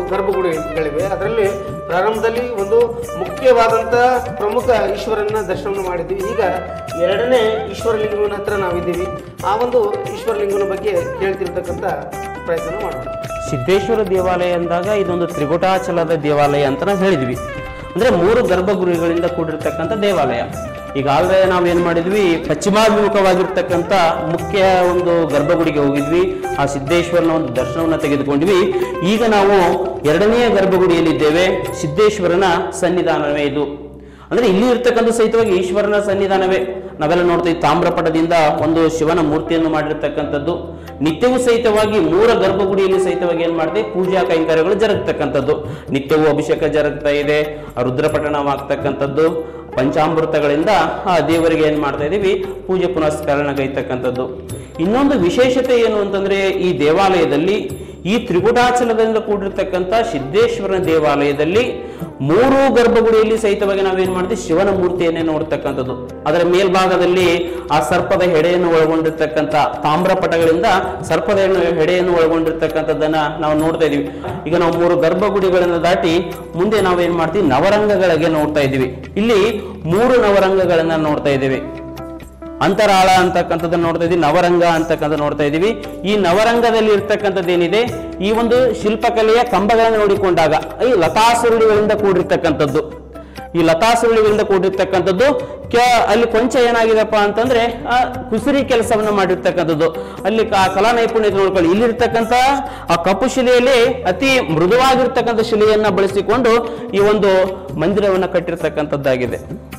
ಗರ್ಭಗುಡಿಗಳಿವೆ ಅದರಲ್ಲಿ ಪ್ರಾರಂಭದಲ್ಲಿ ಒಂದು ಮುಖ್ಯವಾದಂಥ ಪ್ರಮುಖ ಈಶ್ವರನ ದರ್ಶನ ಮಾಡಿದ್ವಿ ಈಗ ಎರಡನೇ ಈಶ್ವರಲಿಂಗನ ಹತ್ರ ನಾವಿದ್ದೀವಿ ಆ ಒಂದು ಈಶ್ವರಲಿಂಗನ ಬಗ್ಗೆ ಕೇಳ್ತಿರ್ತಕ್ಕಂಥ ಪ್ರಯತ್ನ ಮಾಡೋಣ ಸಿದ್ದೇಶ್ವರ ದೇವಾಲಯ ಅಂದಾಗ ಇದೊಂದು ತ್ರಿಗುಟಾಚಲದ ದೇವಾಲಯ ಅಂತ ನಾವು ಹೇಳಿದ್ವಿ ಅಂದ್ರೆ ಮೂರು ಗರ್ಭಗುರಿಗಳಿಂದ ಕೂಡಿರ್ತಕ್ಕಂಥ ದೇವಾಲಯ ಈಗಾಗಲೇ ನಾವು ಏನು ಮಾಡಿದ್ವಿ ಪಶ್ಚಿಮಾಭಿಮುಖವಾಗಿರ್ತಕ್ಕಂಥ ಮುಖ್ಯ ಒಂದು ಗರ್ಭಗುಡಿಗೆ ಹೋಗಿದ್ವಿ ಆ ಸಿದ್ದೇಶ್ವರನ ಒಂದು ದರ್ಶನವನ್ನು ತೆಗೆದುಕೊಂಡ್ವಿ ಈಗ ನಾವು ಎರಡನೆಯ ಗರ್ಭಗುಡಿಯಲ್ಲಿದ್ದೇವೆ ಸಿದ್ದೇಶ್ವರನ ಸನ್ನಿಧಾನವೇ ಇದು ಅಂದ್ರೆ ಇಲ್ಲಿ ಇರ್ತಕ್ಕಂಥ ಸಹಿತವಾಗಿ ಈಶ್ವರನ ಸನ್ನಿಧಾನವೇ ನಾವೆಲ್ಲ ನೋಡ್ತೀವಿ ತಾಮ್ರಪಟದಿಂದ ಒಂದು ಶಿವನ ಮೂರ್ತಿಯನ್ನು ಮಾಡಿರ್ತಕ್ಕಂಥದ್ದು ನಿತ್ಯವೂ ಸಹಿತವಾಗಿ ಮೂರ ಗರ್ಭಗುಡಿಯಲ್ಲಿ ಸಹಿತವಾಗಿ ಏನ್ ಮಾಡ್ತೀವಿ ಪೂಜಾ ಕೈಂಕರ್ಯಗಳು ಜರುಗತಕ್ಕಂಥದ್ದು ನಿತ್ಯವೂ ಅಭಿಷೇಕ ಜರುಗ್ತಾ ಇದೆ ಆ ರುದ್ರಪಠಣವಾಗ್ತಕ್ಕಂಥದ್ದು ಪಂಚಾಮೃತಗಳಿಂದ ಆ ದೇವರಿಗೆ ಏನ್ ಮಾಡ್ತಾ ಇದೀವಿ ಪೂಜೆ ಪುನಸ್ಕರಣಗೈತಕ್ಕಂಥದ್ದು ಇನ್ನೊಂದು ವಿಶೇಷತೆ ಏನು ಅಂತಂದ್ರೆ ಈ ದೇವಾಲಯದಲ್ಲಿ ಈ ತ್ರಿಗುಟಾಚಲದಿಂದ ಕೂಡಿರ್ತಕ್ಕಂಥ ಸಿದ್ದೇಶ್ವರನ ದೇವಾಲಯದಲ್ಲಿ ಮೂರು ಗರ್ಭಗುಡಿಯಲ್ಲಿ ಸಹಿತವಾಗಿ ನಾವೇನ್ ಮಾಡ್ತೀವಿ ಶಿವನ ಮೂರ್ತಿಯನ್ನೇ ನೋಡ್ತಕ್ಕಂಥದ್ದು ಅದರ ಮೇಲ್ಭಾಗದಲ್ಲಿ ಆ ಸರ್ಪದ ಹೆಡೆಯನ್ನು ಒಳಗೊಂಡಿರ್ತಕ್ಕಂಥ ತಾಮ್ರಪಟಗಳಿಂದ ಸರ್ಪದ ಹೆಣ್ಣು- ಹೆಡೆಯನ್ನು ಒಳಗೊಂಡಿರ್ತಕ್ಕಂಥದ್ದನ್ನ ನಾವು ನೋಡ್ತಾ ಇದೀವಿ ಈಗ ನಾವು ಮೂರು ಗರ್ಭಗುಡಿಗಳನ್ನು ದಾಟಿ ಮುಂದೆ ನಾವೇನ್ ಮಾಡ್ತೀವಿ ನವರಂಗಗಳಿಗೆ ನೋಡ್ತಾ ಇದೀವಿ ಇಲ್ಲಿ ಮೂರು ನವರಂಗಗಳನ್ನ ನೋಡ್ತಾ ಇದ್ದೀವಿ ಅಂತರಾಳ ಅಂತಕ್ಕಂಥದ್ದು ನೋಡ್ತಾ ಇದೀವಿ ನವರಂಗ ಅಂತಕ್ಕಂಥ ನೋಡ್ತಾ ಇದೀವಿ ಈ ನವರಂಗದಲ್ಲಿ ಇರ್ತಕ್ಕಂಥದ್ದು ಏನಿದೆ ಈ ಒಂದು ಶಿಲ್ಪಕಲೆಯ ಕಂಬಗಳನ್ನು ನೋಡಿಕೊಂಡಾಗ ಈ ಲತಾಸುರುಳಿಗಳಿಂದ ಕೂಡಿರ್ತಕ್ಕಂಥದ್ದು ಈ ಲತಾಸುರುಳಿಗಳಿಂದ ಕೂಡಿರ್ತಕ್ಕಂಥದ್ದು ಕೆ ಅಲ್ಲಿ ಕೊಂಚ ಏನಾಗಿದೆಪ್ಪ ಅಂತಂದ್ರೆ ಆ ಕುಸುರಿ ಕೆಲಸವನ್ನ ಮಾಡಿರ್ತಕ್ಕಂಥದ್ದು ಅಲ್ಲಿ ಕ- ಕಲಾ ನೈಪುಣ್ಯತೆ ನೋಡ್ಕೊಳ್ಳಿ ಇಲ್ಲಿರ್ತಕ್ಕಂಥ ಆ ಕಪ್ಪು ಶಿಲೆಯಲ್ಲಿ ಅತಿ ಮೃದುವಾಗಿರ್ತಕ್ಕಂಥ ಶಿಲೆಯನ್ನ ಬಳಸಿಕೊಂಡು ಈ ಒಂದು ಮಂದಿರವನ್ನ ಕಟ್ಟಿರ್ತಕ್ಕಂಥದ್ದಾಗಿದೆ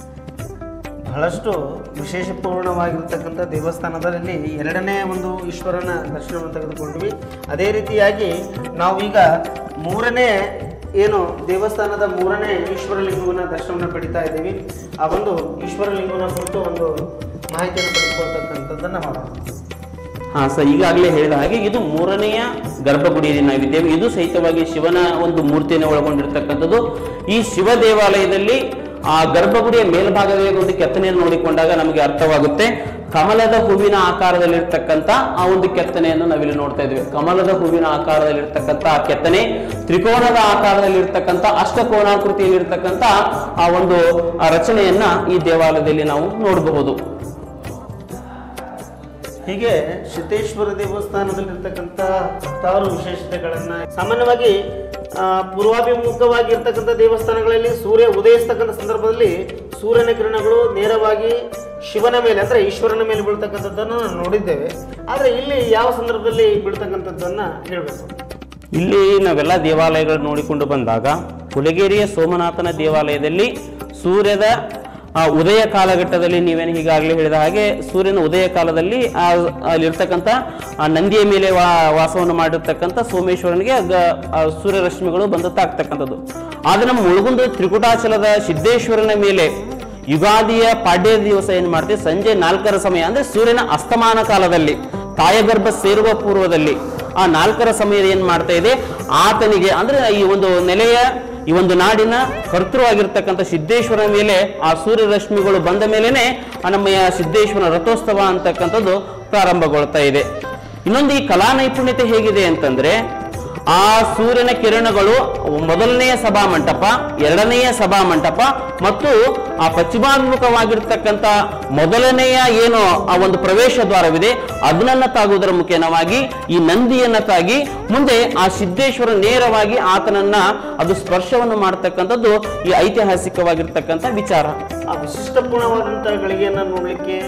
ಬಹಳಷ್ಟು ವಿಶೇಷಪೂರ್ಣವಾಗಿರ್ತಕ್ಕಂಥ ದೇವಸ್ಥಾನದಲ್ಲಿ ಎರಡನೇ ಒಂದು ಈಶ್ವರನ ದರ್ಶನವನ್ನು ತೆಗೆದುಕೊಂಡ್ವಿ ಅದೇ ರೀತಿಯಾಗಿ ನಾವೀಗ ಮೂರನೇ ಏನು ದೇವಸ್ಥಾನದ ಮೂರನೇ ಈಶ್ವರಲಿಂಗವನ್ನ ದರ್ಶನವನ್ನು ಪಡಿತಾ ಇದ್ದೀವಿ ಆ ಒಂದು ಈಶ್ವರಲಿಂಗನ ಕುರಿತು ಒಂದು ಮಾಹಿತಿಯನ್ನು ಪಡೆದುಕೊಳ್ತಕ್ಕಂಥದ್ದನ್ನು ಮಾಡೋಣ ಹಾ ಸರ್ ಈಗಾಗಲೇ ಹೇಳಿದ ಹಾಗೆ ಇದು ಮೂರನೆಯ ಗರ್ಭಗುಡಿಯಲ್ಲಿ ನಾವಿದ್ದೇವೆ ಇದು ಸಹಿತವಾಗಿ ಶಿವನ ಒಂದು ಮೂರ್ತಿಯನ್ನು ಒಳಗೊಂಡಿರ್ತಕ್ಕಂಥದ್ದು ಈ ಶಿವ ದೇವಾಲಯದಲ್ಲಿ ಆ ಗರ್ಭಗುಡಿಯ ಮೇಲ್ಭಾಗದಲ್ಲಿ ಒಂದು ಕೆತ್ತನೆಯನ್ನು ನೋಡಿಕೊಂಡಾಗ ನಮಗೆ ಅರ್ಥವಾಗುತ್ತೆ ಕಮಲದ ಹೂವಿನ ಆಕಾರದಲ್ಲಿರ್ತಕ್ಕಂಥ ಆ ಒಂದು ಕೆತ್ತನೆಯನ್ನು ನಾವಿಲ್ಲಿ ನೋಡ್ತಾ ಇದ್ವಿ ಕಮಲದ ಹೂವಿನ ಆಕಾರದಲ್ಲಿರ್ತಕ್ಕಂಥ ಆ ಕೆತ್ತನೆ ತ್ರಿಕೋಣದ ಆಕಾರದಲ್ಲಿರ್ತಕ್ಕಂಥ ಅಷ್ಟಕೋಣಾಕೃತಿಯಲ್ಲಿರ್ತಕ್ಕಂಥ ಆ ಒಂದು ಆ ರಚನೆಯನ್ನ ಈ ದೇವಾಲಯದಲ್ಲಿ ನಾವು ನೋಡಬಹುದು ಹೀಗೆ ಸಿದ್ದೇಶ್ವರ ದೇವಸ್ಥಾನದಲ್ಲಿರ್ತಕ್ಕಂಥ ಹತ್ತಾರು ವಿಶೇಷತೆಗಳನ್ನ ಸಾಮಾನ್ಯವಾಗಿ ಆ, ಪೂರ್ವಾಭಿಮುಖವಾಗಿರ್ತಕ್ಕಂಥ ದೇವಸ್ಥಾನಗಳಲ್ಲಿ ಸೂರ್ಯ ಉದಯಿಸ್ತಕ್ಕಂಥ ಸಂದರ್ಭದಲ್ಲಿ ಸೂರ್ಯನ ಕಿರಣಗಳು ನೇರವಾಗಿ ಶಿವನ ಮೇಲೆ ಅಂದ್ರೆ ಈಶ್ವರನ ಮೇಲೆ ಬೀಳ್ತಕ್ಕಂಥದ್ದನ್ನು ನಾವು ನೋಡಿದ್ದೇವೆ ಆದರೆ ಇಲ್ಲಿ ಯಾವ ಸಂದರ್ಭದಲ್ಲಿ ಬೀಳ್ತಕ್ಕಂಥದ್ದನ್ನ ಹೇಳಬೇಕು ಇಲ್ಲಿ ನಾವೆಲ್ಲ ದೇವಾಲಯಗಳು ನೋಡಿಕೊಂಡು ಬಂದಾಗ ಹುಲಗೇರಿಯ ಸೋಮನಾಥನ ದೇವಾಲಯದಲ್ಲಿ ಸೂರ್ಯದ ಆ, ಉದಯ ಕಾಲಘಟ್ಟದಲ್ಲಿ ನೀವೇನು ಈಗಾಗಲೇ ಹೇಳಿದ ಹಾಗೆ ಸೂರ್ಯನ ಉದಯ ಕಾಲದಲ್ಲಿ ಆ ಅಲ್ಲಿರ್ತಕ್ಕಂಥ ಆ ನಂದಿಯ ಮೇಲೆ ವಾ ವಾಸವನ್ನು ಮಾಡಿರ್ತಕ್ಕಂಥ ಸೋಮೇಶ್ವರನಿಗೆ ಗ- ಆ ಸೂರ್ಯರಶ್ಮಿಗಳು ಬಂದು ತಾಕ್ತಕ್ಕಂಥದ್ದು ಆದರೆ ನಮ್ಮ ಮುಳುಗುಂದ ತ್ರಿಕುಟಾಚಲದ ಸಿದ್ದೇಶ್ವರನ ಮೇಲೆ ಯುಗಾದಿಯ ಪಾಡ್ಯ ದಿವಸ ಏನ್ ಮಾಡ್ತೀವಿ ಸಂಜೆ ನಾಲ್ಕರ ಸಮಯ ಅಂದ್ರೆ ಸೂರ್ಯನ ಅಸ್ತಮಾನ ಕಾಲದಲ್ಲಿ ತಾಯಗರ್ಭ ಸೇರುವ ಪೂರ್ವದಲ್ಲಿ ಆ ನಾಲ್ಕರ ಸಮಯ ಏನ್ ಮಾಡ್ತಾ ಇದೆ ಆತನಿಗೆ ಅಂದ್ರೆ ಈ ಒಂದು ನೆಲೆಯ ಈ ಒಂದು ನಾಡಿನ ಕರ್ತೃವಾಗಿರ್ತಕ್ಕಂಥ ಸಿದ್ದೇಶ್ವರನ ಮೇಲೆ ಆ ಸೂರ್ಯರಶ್ಮಿಗಳು ಬಂದ ಮೇಲೇನೆ ಆ ನಮ್ಮ ಸಿದ್ದೇಶ್ವರನ ರಥೋತ್ಸವ ಅಂತಕ್ಕಂಥದ್ದು ಪ್ರಾರಂಭಗೊಳ್ತಾ ಇದೆ ಇನ್ನೊಂದು ಈ ಕಲಾ ನೈಪುಣ್ಯತೆ ಹೇಗಿದೆ ಅಂತಂದ್ರೆ ಆ ಸೂರ್ಯನ ಕಿರಣಗಳು ಮೊದಲನೆಯ ಸಭಾ ಮಂಟಪ ಎರಡನೆಯ ಸಭಾ ಮಂಟಪ ಮತ್ತು ಆ ಪಶ್ಚಿಮಾಭಿಮುಖವಾಗಿರ್ತಕ್ಕಂಥ ಮೊದಲನೆಯ ಏನು ಆ ಒಂದು ಪ್ರವೇಶ ದ್ವಾರವಿದೆ ಅದನ್ನ ತಾಗುವುದರ ಮುಖೇನವಾಗಿ ಈ ನಂದಿಯನ್ನ ತಾಗಿ ಮುಂದೆ ಆ ಸಿದ್ದೇಶ್ವರ ನೇರವಾಗಿ ಆತನನ್ನ ಅದು ಸ್ಪರ್ಶವನ್ನು ಮಾಡ್ತಕ್ಕಂಥದ್ದು ಈ ಐತಿಹಾಸಿಕವಾಗಿರ್ತಕ್ಕಂಥ ವಿಚಾರ ಆ ವಿಶಿಷ್ಟಪೂರ್ಣವಾದಂಥ ಗಳಿಗೆಯನ್ನು ನೋಡಲಿಕ್ಕೆ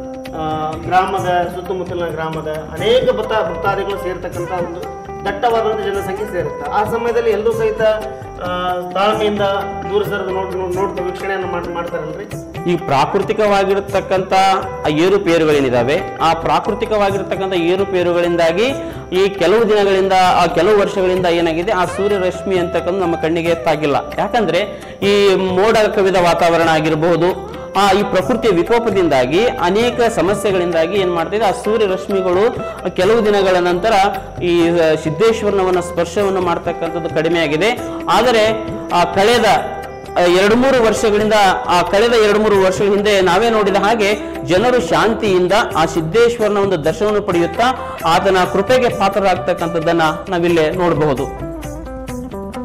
ಗ್ರಾಮದ ಸುತ್ತಮುತ್ತಲಿನ ಗ್ರಾಮದ ಅನೇಕ ಭಕ್ತ ಭಕ್ತಾದಿಗಳು ಸೇರ್ತಕ್ಕಂಥ ಒಂದು ದಟ್ಟವಾದಂಥ ಜನಸಂಖ್ಯೆ ಸೇರುತ್ತೆ ಆ ಸಮಯದಲ್ಲಿ ಎಲ್ಲರೂ ಸಹಿತ ಆ, ತಾಳ್ಮೆಯಿಂದ ದೂರ ಸರಿದು ನೋಡಿ ನೋಡ್ತಾ ವೀಕ್ಷಣೆಯನ್ನು ಮಾಡಿ ಮಾಡ್ತಾರಲ್ರಿ ಈ ಪ್ರಾಕೃತಿಕವಾಗಿರತಕ್ಕಂಥ ಆ ಏರುಪೇರುಗಳೇನಿದಾವೆ ಆ ಪ್ರಾಕೃತಿಕವಾಗಿರ್ತಕ್ಕಂಥ ಏರುಪೇರುಗಳಿಂದಾಗಿ ಈ ಕೆಲವು ದಿನಗಳಿಂದ ಆ ಕೆಲವು ವರ್ಷಗಳಿಂದ ಏನಾಗಿದೆ ಆ ಸೂರ್ಯ ರಶ್ಮಿ ಅಂತಕ್ಕಂಥ ನಮ್ಮ ಕಣ್ಣಿಗೆ ತಾಗಿಲ್ಲ ಯಾಕಂದ್ರೆ ಈ ಮೋಡ ಕವಿದ ವಾತಾವರಣ ಆಗಿರಬಹುದು ಆ ಈ ಪ್ರಕೃತಿಯ ವಿಕೋಪದಿಂದಾಗಿ ಅನೇಕ ಸಮಸ್ಯೆಗಳಿಂದಾಗಿ ಏನ್ ಮಾಡ್ತಿದೆ ಆ ಸೂರ್ಯ ರಶ್ಮಿಗಳು ಕೆಲವು ದಿನಗಳ ನಂತರ ಈ ಆ, ಸಿದ್ದೇಶ್ವರನವನ್ನ ಸ್ಪರ್ಶವನ್ನು ಮಾಡ್ತಕ್ಕಂಥದ್ದು ಕಡಿಮೆ ಆಗಿದೆ ಆದರೆ ಆ ಕಳೆದ ಎರಡು ಮೂರು ವರ್ಷಗಳಿಂದ ಆ ಕಳೆದ ಎರಡು ಮೂರು ವರ್ಷಗಳ ಹಿಂದೆ ನಾವೇ ನೋಡಿದ ಹಾಗೆ ಜನರು ಶಾಂತಿಯಿಂದ ಆ ಸಿದ್ದೇಶ್ವರನ ಒಂದು ದರ್ಶನವನ್ನು ಪಡೆಯುತ್ತಾ ಆತನ ಕೃಪೆಗೆ ಪಾತ್ರರಾಗ್ತಕ್ಕಂಥದ್ದನ್ನ ನಾವಿಲ್ಲೇ ನೋಡಬಹುದು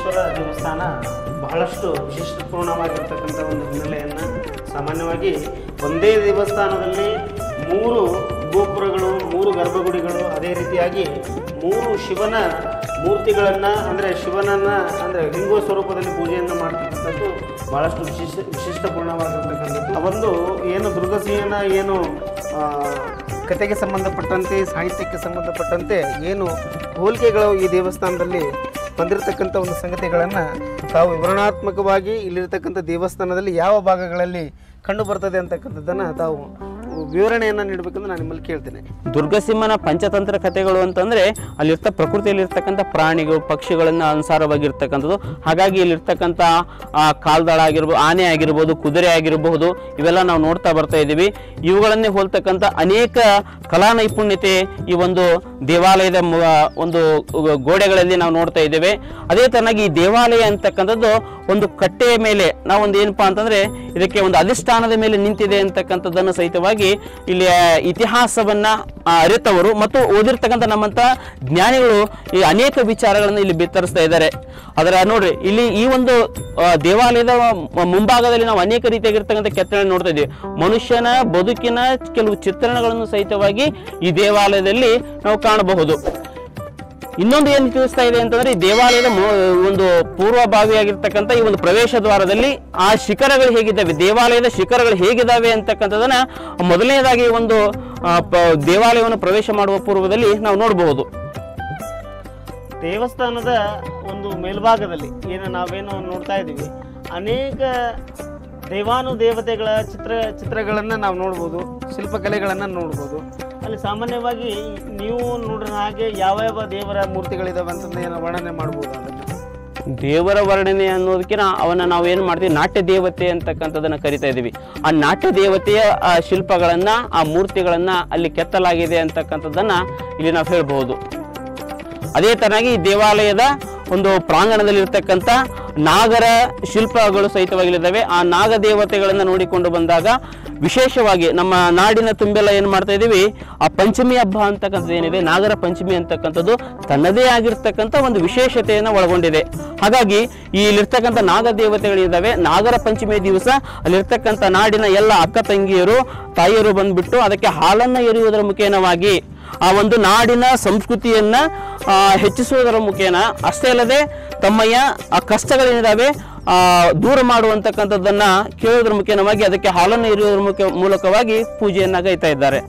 ಸಿದ್ದೇಶ್ವರ ದೇವಸ್ಥಾನ ಬಹಳಷ್ಟು ವಿಶಿಷ್ಟಪೂರ್ಣವಾಗಿರ್ತಕ್ಕಂಥ ಒಂದು ಹಿನ್ನೆಲೆಯನ್ನು ಸಾಮಾನ್ಯವಾಗಿ ಒಂದೇ ದೇವಸ್ಥಾನದಲ್ಲಿ ಮೂರು ಗೋಪುರಗಳು ಮೂರು ಗರ್ಭಗುಡಿಗಳು ಅದೇ ರೀತಿಯಾಗಿ ಮೂರು ಶಿವನ ಮೂರ್ತಿಗಳನ್ನು ಅಂದರೆ ಶಿವನನ್ನು ಅಂದರೆ ಲಿಂಗೋ ಸ್ವರೂಪದಲ್ಲಿ ಪೂಜೆಯನ್ನು ಮಾಡ್ತಕ್ಕಂಥದ್ದು ಭಾಳಷ್ಟು ವಿಶಿಷ್ಟ ವಿಶಿಷ್ಟಪೂರ್ಣವಾಗಿರ್ತಕ್ಕಂಥದ್ದು ಆ ಒಂದು ಏನು ದುರ್ಗಸಿಯನ ಏನು ಆ, ಕತೆಗೆ ಸಂಬಂಧಪಟ್ಟಂತೆ ಸಾಹಿತ್ಯಕ್ಕೆ ಸಂಬಂಧಪಟ್ಟಂತೆ ಏನು ಹೋಲಿಕೆಗಳು ಈ ದೇವಸ್ಥಾನದಲ್ಲಿ ಬಂದಿರತಕ್ಕಂಥ ಒಂದು ಸಂಗತಿಗಳನ್ನು ತಾವು ವಿವರಣಾತ್ಮಕವಾಗಿ ಇಲ್ಲಿರ್ತಕ್ಕಂಥ ದೇವಸ್ಥಾನದಲ್ಲಿ ಯಾವ ಭಾಗಗಳಲ್ಲಿ ಕಂಡು ಬರ್ತದೆ ಅಂತಕ್ಕಂಥದ್ದನ್ನು ತಾವು ವಿವರಣೆಯನ್ನು ನೀಡಬೇಕಂತ ನಾನು ನಿಮ್ಮಲ್ಲಿ ಕೇಳ್ತೇನೆ ದುರ್ಗಸಿಂಹನ ಪಂಚತಂತ್ರ ಕಥೆಗಳು ಅಂತಂದ್ರೆ ಅಲ್ಲಿರ್ತ ಪ್ರಕೃತಿಯಲ್ಲಿರ್ತಕ್ಕಂಥ ಪ್ರಾಣಿಗಳು ಪಕ್ಷಿಗಳನ್ನ ಅನುಸಾರವಾಗಿರ್ತಕ್ಕಂಥದ್ದು ಹಾಗಾಗಿ ಇಲ್ಲಿರ್ತಕ್ಕಂಥ ಆ, ಕಾಲ್ದಳ ಆಗಿರ್ಬೋದು ಆನೆ ಆಗಿರ್ಬೋದು ಕುದುರೆ ಆಗಿರಬಹುದು ಇವೆಲ್ಲ ನಾವು ನೋಡ್ತಾ ಬರ್ತಾ ಇದ್ದೀವಿ ಇವುಗಳನ್ನೇ ಹೋಲ್ತಕ್ಕಂಥ ಅನೇಕ ಕಲಾ ನೈಪುಣ್ಯತೆ ಈ ಒಂದು ದೇವಾಲಯದ ಮು- ಒಂದು ಗೋಡೆಗಳಲ್ಲಿ ನಾವು ನೋಡ್ತಾ ಇದ್ದೇವೆ ಅದೇ ತರನಾಗಿ ಈ ದೇವಾಲಯ ಅಂತಕ್ಕಂಥದ್ದು ಒಂದು ಕಟ್ಟೆಯ ಮೇಲೆ ನಾವೊಂದು ಏನಪ್ಪಾ ಅಂತಂದ್ರೆ ಇದಕ್ಕೆ ಒಂದು ಅಧಿಷ್ಠಾನದ ಮೇಲೆ ನಿಂತಿದೆ ಅಂತಕ್ಕಂಥದ್ದನ್ನು ಸಹಿತವಾಗಿ ಇಲ್ಲಿ ಇತಿಹಾಸವನ್ನ ಆ, ಅರಿತವರು ಮತ್ತು ಓದಿರ್ತಕ್ಕಂಥ ನಮ್ಮಂತ ಜ್ಞಾನಿಗಳು ಈ ಅನೇಕ ವಿಚಾರಗಳನ್ನು ಇಲ್ಲಿ ಬಿತ್ತರಿಸ್ತಾ ಇದ್ದಾರೆ ಅದರ ನೋಡ್ರಿ ಇಲ್ಲಿ ಈ ಒಂದು ಆ, ದೇವಾಲಯದ ಮ- ಮುಂಭಾಗದಲ್ಲಿ ನಾವು ಅನೇಕ ರೀತಿಯಾಗಿರ್ತಕ್ಕಂಥ ಕೆತ್ತನೆ ನೋಡ್ತಾ ಇದ್ದೀವಿ ಮನುಷ್ಯನ ಬದುಕಿನ ಕೆಲವು ಚಿತ್ರಣಗಳನ್ನು ಸಹಿತವಾಗಿ ಈ ದೇವಾಲಯದಲ್ಲಿ ನಾವು ಕಾಣಬಹುದು ಇನ್ನೊಂದು ಏನು ತಿಳಿಸ್ತಾ ಇದೆ ಅಂತಂದ್ರೆ ಈ ದೇವಾಲಯದ ಮು- ಒಂದು ಪೂರ್ವಭಾವಿಯಾಗಿರ್ತಕ್ಕಂಥ ಈ ಒಂದು ಪ್ರವೇಶ ದ್ವಾರದಲ್ಲಿ ಆ ಶಿಖರಗಳು ಹೇಗಿದ್ದಾವೆ ದೇವಾಲಯದ ಶಿಖರಗಳು ಹೇಗಿದ್ದಾವೆ ಅಂತಕ್ಕಂಥದನ್ನ ಮೊದಲನೇದಾಗಿ ಒಂದು ಆ, ಪ- ದೇವಾಲಯವನ್ನು ಪ್ರವೇಶ ಮಾಡುವ ಪೂರ್ವದಲ್ಲಿ ನಾವು ನೋಡಬಹುದು ದೇವಸ್ಥಾನದ ಒಂದು ಮೇಲ್ಭಾಗದಲ್ಲಿ ಏನು ನಾವೇನು ನೋಡ್ತಾ ಇದ್ದೀವಿ ಅನೇಕ ದೇವಾನು ದೇವತೆಗಳ ಚಿತ್ರ ಚಿತ್ರಗಳನ್ನು ನಾವು ನೋಡ್ಬೋದು ಶಿಲ್ಪಕಲೆಗಳನ್ನು ನೋಡ್ಬೋದು ಅಲ್ಲಿ ಸಾಮಾನ್ಯವಾಗಿ ನೀವು ನೋಡಿದ ಹಾಗೆ ಯಾವ ಯಾವ ದೇವರ ಮೂರ್ತಿಗಳಿದಾವೆ ಅಂತಂದು ಏನು ವರ್ಣನೆ ಮಾಡ್ಬೋದು ಅದನ್ನು ದೇವರ ವರ್ಣನೆ ಅನ್ನೋದಕ್ಕಿಂತ ಅವನ್ನ ನಾವು ಏನು ಮಾಡ್ತೀವಿ ನಾಟ್ಯ ದೇವತೆ ಅಂತಕ್ಕಂಥದ್ದನ್ನ ಕರಿತಾ ಇದೀವಿ ಆ ನಾಟ್ಯ ದೇವತೆಯ ಆ ಶಿಲ್ಪಗಳನ್ನ ಆ ಮೂರ್ತಿಗಳನ್ನ ಅಲ್ಲಿ ಕೆತ್ತಲಾಗಿದೆ ಅಂತಕ್ಕಂಥದ್ದನ್ನ ಇಲ್ಲಿ ನಾವು ಹೇಳ್ಬಹುದು ಅದೇ ತರನಾಗಿ ಈ ದೇವಾಲಯದ ಒಂದು ಪ್ರಾಂಗಣದಲ್ಲಿ ಇರ್ತಕ್ಕಂಥ ನಾಗರ ಶಿಲ್ಪಗಳು ಸಹಿತವಾಗಿದ್ದಾವೆ ಆ ನಾಗ ದೇವತೆಗಳನ್ನು ನೋಡಿಕೊಂಡು ಬಂದಾಗ ವಿಶೇಷವಾಗಿ ನಮ್ಮ ನಾಡಿನ ತುಂಬೆಲ್ಲ ಏನು ಮಾಡ್ತಾ ಇದ್ದೀವಿ ಆ ಪಂಚಮಿ ಹಬ್ಬ ಅಂತಕ್ಕಂಥದ್ದು ಏನಿದೆ ನಾಗರ ಪಂಚಮಿ ಅಂತಕ್ಕಂಥದ್ದು ತನ್ನದೇ ಆಗಿರ್ತಕ್ಕಂಥ ಒಂದು ವಿಶೇಷತೆಯನ್ನು ಒಳಗೊಂಡಿದೆ ಹಾಗಾಗಿ ಈ ಇಲ್ಲಿರ್ತಕ್ಕಂಥ ನಾಗ ದೇವತೆಗಳಿದ್ದಾವೆ ನಾಗರ ಪಂಚಮಿ ದಿವಸ ಅಲ್ಲಿರ್ತಕ್ಕಂಥ ನಾಡಿನ ಎಲ್ಲ ಅಕ್ಕ ತಂಗಿಯರು ತಾಯಿಯರು ಬಂದ್ಬಿಟ್ಟು ಅದಕ್ಕೆ ಹಾಲನ್ನು ಎರೆಯುವುದರ ಮುಖೇನವಾಗಿ ಆ ಒಂದು ನಾಡಿನ ಸಂಸ್ಕೃತಿಯನ್ನ ಆ, ಹೆಚ್ಚಿಸುವುದರ ಮುಖೇನ ಅಷ್ಟೇ ಅಲ್ಲದೆ ತಮ್ಮಯ್ಯ ಆ ಕಷ್ಟಗಳೇನಿದಾವೆ ಆ, ದೂರ ಮಾಡುವಂತಕ್ಕಂಥದ್ದನ್ನ ಕೇಳೋದ್ರ ಮುಖೇನವಾಗಿ ಅದಕ್ಕೆ ಹಾಲನ್ನು ಎರೆಯುವುದರ ಮುಖ ಮೂಲಕವಾಗಿ ಪೂಜೆಯನ್ನ ಗೈತಾ ಇದ್ದಾರೆ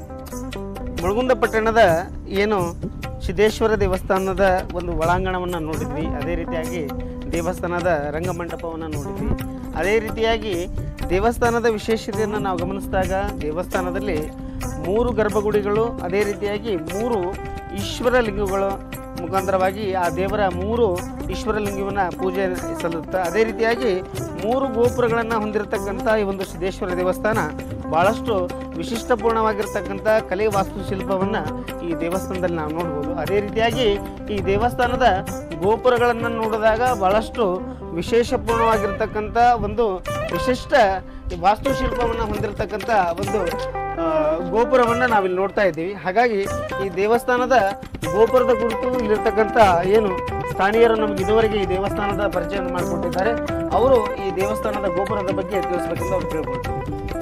ಮುಳಗುಂದ ಪಟ್ಟಣದ ಏನು ಸಿದ್ದೇಶ್ವರ ದೇವಸ್ಥಾನದ ಒಂದು ಒಳಾಂಗಣವನ್ನು ನೋಡಿದ್ವಿ ಅದೇ ರೀತಿಯಾಗಿ ದೇವಸ್ಥಾನದ ರಂಗಮಂಟಪವನ್ನು ನೋಡಿದ್ವಿ ಅದೇ ರೀತಿಯಾಗಿ ದೇವಸ್ಥಾನದ ವಿಶೇಷತೆಯನ್ನು ನಾವು ಗಮನಿಸಿದಾಗ ದೇವಸ್ಥಾನದಲ್ಲಿ ಮೂರು ಗರ್ಭಗುಡಿಗಳು ಅದೇ ರೀತಿಯಾಗಿ ಮೂರು ಈಶ್ವರ ಲಿಂಗಗಳು ಮುಖಾಂತರವಾಗಿ ಆ ದೇವರ ಮೂರು ಈಶ್ವರ ಲಿಂಗವನ್ನು ಪೂಜೆ ಸಲ್ಲುತ್ತೆ ಅದೇ ರೀತಿಯಾಗಿ ಮೂರು ಗೋಪುರಗಳನ್ನು ಹೊಂದಿರತಕ್ಕಂಥ ಈ ಒಂದು ಸಿದ್ದೇಶ್ವರ ದೇವಸ್ಥಾನ ಭಾಳಷ್ಟು ವಿಶಿಷ್ಟಪೂರ್ಣವಾಗಿರ್ತಕ್ಕಂಥ ಕಲೆ ವಾಸ್ತುಶಿಲ್ಪವನ್ನು ಈ ದೇವಸ್ಥಾನದಲ್ಲಿ ನಾವು ನೋಡ್ಬೋದು ಅದೇ ರೀತಿಯಾಗಿ ಈ ದೇವಸ್ಥಾನದ ಗೋಪುರಗಳನ್ನು ನೋಡಿದಾಗ ಭಾಳಷ್ಟು ವಿಶೇಷಪೂರ್ಣವಾಗಿರ್ತಕ್ಕಂಥ ಒಂದು ವಿಶಿಷ್ಟ ವಾಸ್ತುಶಿಲ್ಪವನ್ನು ಹೊಂದಿರತಕ್ಕಂಥ ಒಂದು ಆ, ಗೋಪುರವನ್ನು ನಾವಿಲ್ಲಿ ನೋಡ್ತಾ ಇದ್ದೀವಿ ಹಾಗಾಗಿ ಈ ದೇವಸ್ಥಾನದ ಗೋಪುರದ ಕುರಿತು ಇಲ್ಲಿರ್ತಕ್ಕಂಥ ಏನು ಸ್ಥಳೀಯರು ನಮಗೆ ಇದುವರೆಗೆ ಈ ದೇವಸ್ಥಾನದ ಪರಿಚಯವನ್ನು ಮಾಡಿಕೊಟ್ಟಿದ್ದಾರೆ ಅವರು ಈ ದೇವಸ್ಥಾನದ ಗೋಪುರದ ಬಗ್ಗೆ ತಿಳಿಸ್ಬೇಕೆಂದು ಅವ್ರು ಕೇಳ್ಕೊಳ್ತಾರೆ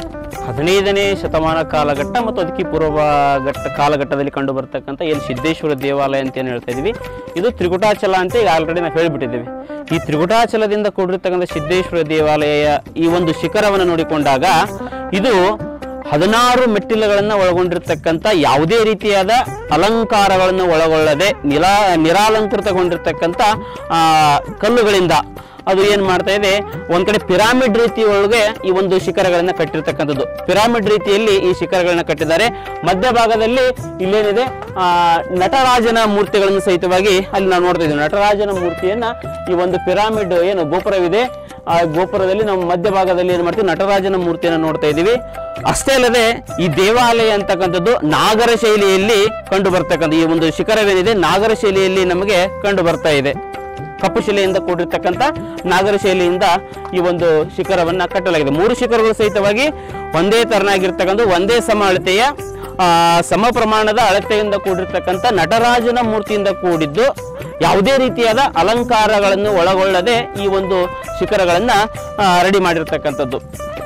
ಹದಿನೈದನೇ ಶತಮಾನ ಕಾಲಘಟ್ಟ ಮತ್ತು ಅದಕ್ಕೆ ಪೂರ್ವ ಘಟ್ಟ ಕಾಲಘಟ್ಟದಲ್ಲಿ ಕಂಡು ಬರ್ತಕ್ಕಂಥ ಏನು ಸಿದ್ದೇಶ್ವರ ದೇವಾಲಯ ಅಂತ ಏನು ಹೇಳ್ತಾ ಇದೀವಿ ಇದು ತ್ರಿಕುಟಾಚಲ ಅಂತ ಈಗ ಆಲ್ರೆಡಿ ನಾವು ಹೇಳಿಬಿಟ್ಟಿದ್ದೀವಿ ಈ ತ್ರಿಕುಟಾಚಲದಿಂದ ಕೂಡಿರ್ತಕ್ಕಂಥ ಸಿದ್ದೇಶ್ವರ ದೇವಾಲಯ ಈ ಒಂದು ಶಿಖರವನ್ನು ನೋಡಿಕೊಂಡಾಗ ಇದು ಹದಿನಾರು ಮೆಟ್ಟಿಲುಗಳನ್ನು ಒಳಗೊಂಡಿರ್ತಕ್ಕಂಥ ಯಾವುದೇ ರೀತಿಯಾದ ಅಲಂಕಾರಗಳನ್ನು ಒಳಗೊಳ್ಳದೆ ನಿಲಾ ನಿರಾಲಂಕೃತಗೊಂಡಿರ್ತಕ್ಕಂಥ ಆ, ಕಲ್ಲುಗಳಿಂದ ಅದು ಏನು ಮಾಡ್ತಾ ಇದೆ ಒಂದ್ ಕಡೆ ಪಿರಾಮಿಡ್ ರೀತಿ ಒಳಗೆ ಈ ಒಂದು ಶಿಖರಗಳನ್ನ ಕಟ್ಟಿರ್ತಕ್ಕಂಥದ್ದು ಪಿರಾಮಿಡ್ ರೀತಿಯಲ್ಲಿ ಈ ಶಿಖರಗಳನ್ನ ಕಟ್ಟಿದ್ದಾರೆ ಮಧ್ಯಭಾಗದಲ್ಲಿ ಇಲ್ಲೇನಿದೆ ಆ, ನಟರಾಜನ ಮೂರ್ತಿಗಳನ್ನು ಸಹಿತವಾಗಿ ಅಲ್ಲಿ ನಾವು ನೋಡ್ತಾ ಇದ್ದೀವಿ ನಟರಾಜನ ಮೂರ್ತಿಯನ್ನ ಈ ಒಂದು ಪಿರಾಮಿಡ್ ಏನು ಗೋಪುರವಿದೆ ಆ ಗೋಪುರದಲ್ಲಿ ನಾವು ಮಧ್ಯಭಾಗದಲ್ಲಿ ಏನು ಮಾಡ್ತೀವಿ ನಟರಾಜನ ಮೂರ್ತಿಯನ್ನು ನೋಡ್ತಾ ಇದ್ದೀವಿ ಅಷ್ಟೇ ಅಲ್ಲದೆ ಈ ದೇವಾಲಯ ಅಂತಕ್ಕಂಥದ್ದು ನಾಗರ ಶೈಲಿಯಲ್ಲಿ ಕಂಡು ಬರ್ತಕ್ಕಂಥ ಈ ಒಂದು ಶಿಖರವೇನಿದೆ ನಾಗರ ಶೈಲಿಯಲ್ಲಿ ನಮಗೆ ಕಂಡು ಬರ್ತಾ ಇದೆ ಕಪ್ಪು ಶಿಲೆಯಿಂದ ಕೂಡಿರ್ತಕ್ಕಂಥ ನಾಗರ ಶೈಲಿಯಿಂದ ಈ ಒಂದು ಶಿಖರವನ್ನ ಕಟ್ಟಲಾಗಿದೆ ಮೂರು ಶಿಖರಗಳು ಸಹಿತವಾಗಿ ಒಂದೇ ತರನಾಗಿರ್ತಕ್ಕಂಥ ಒಂದೇ ಸಮ ಅಳತೆಯ ಆ, ಸಮ ಪ್ರಮಾಣದ ಅಳತೆಯಿಂದ ಕೂಡಿರ್ತಕ್ಕಂಥ ನಟರಾಜನ ಮೂರ್ತಿಯಿಂದ ಕೂಡಿದ್ದು ಯಾವುದೇ ರೀತಿಯಾದ ಅಲಂಕಾರಗಳನ್ನು ಒಳಗೊಳ್ಳದೆ ಈ ಒಂದು ಶಿಖರಗಳನ್ನ ರೆಡಿ ಮಾಡಿರ್ತಕ್ಕಂಥದ್ದು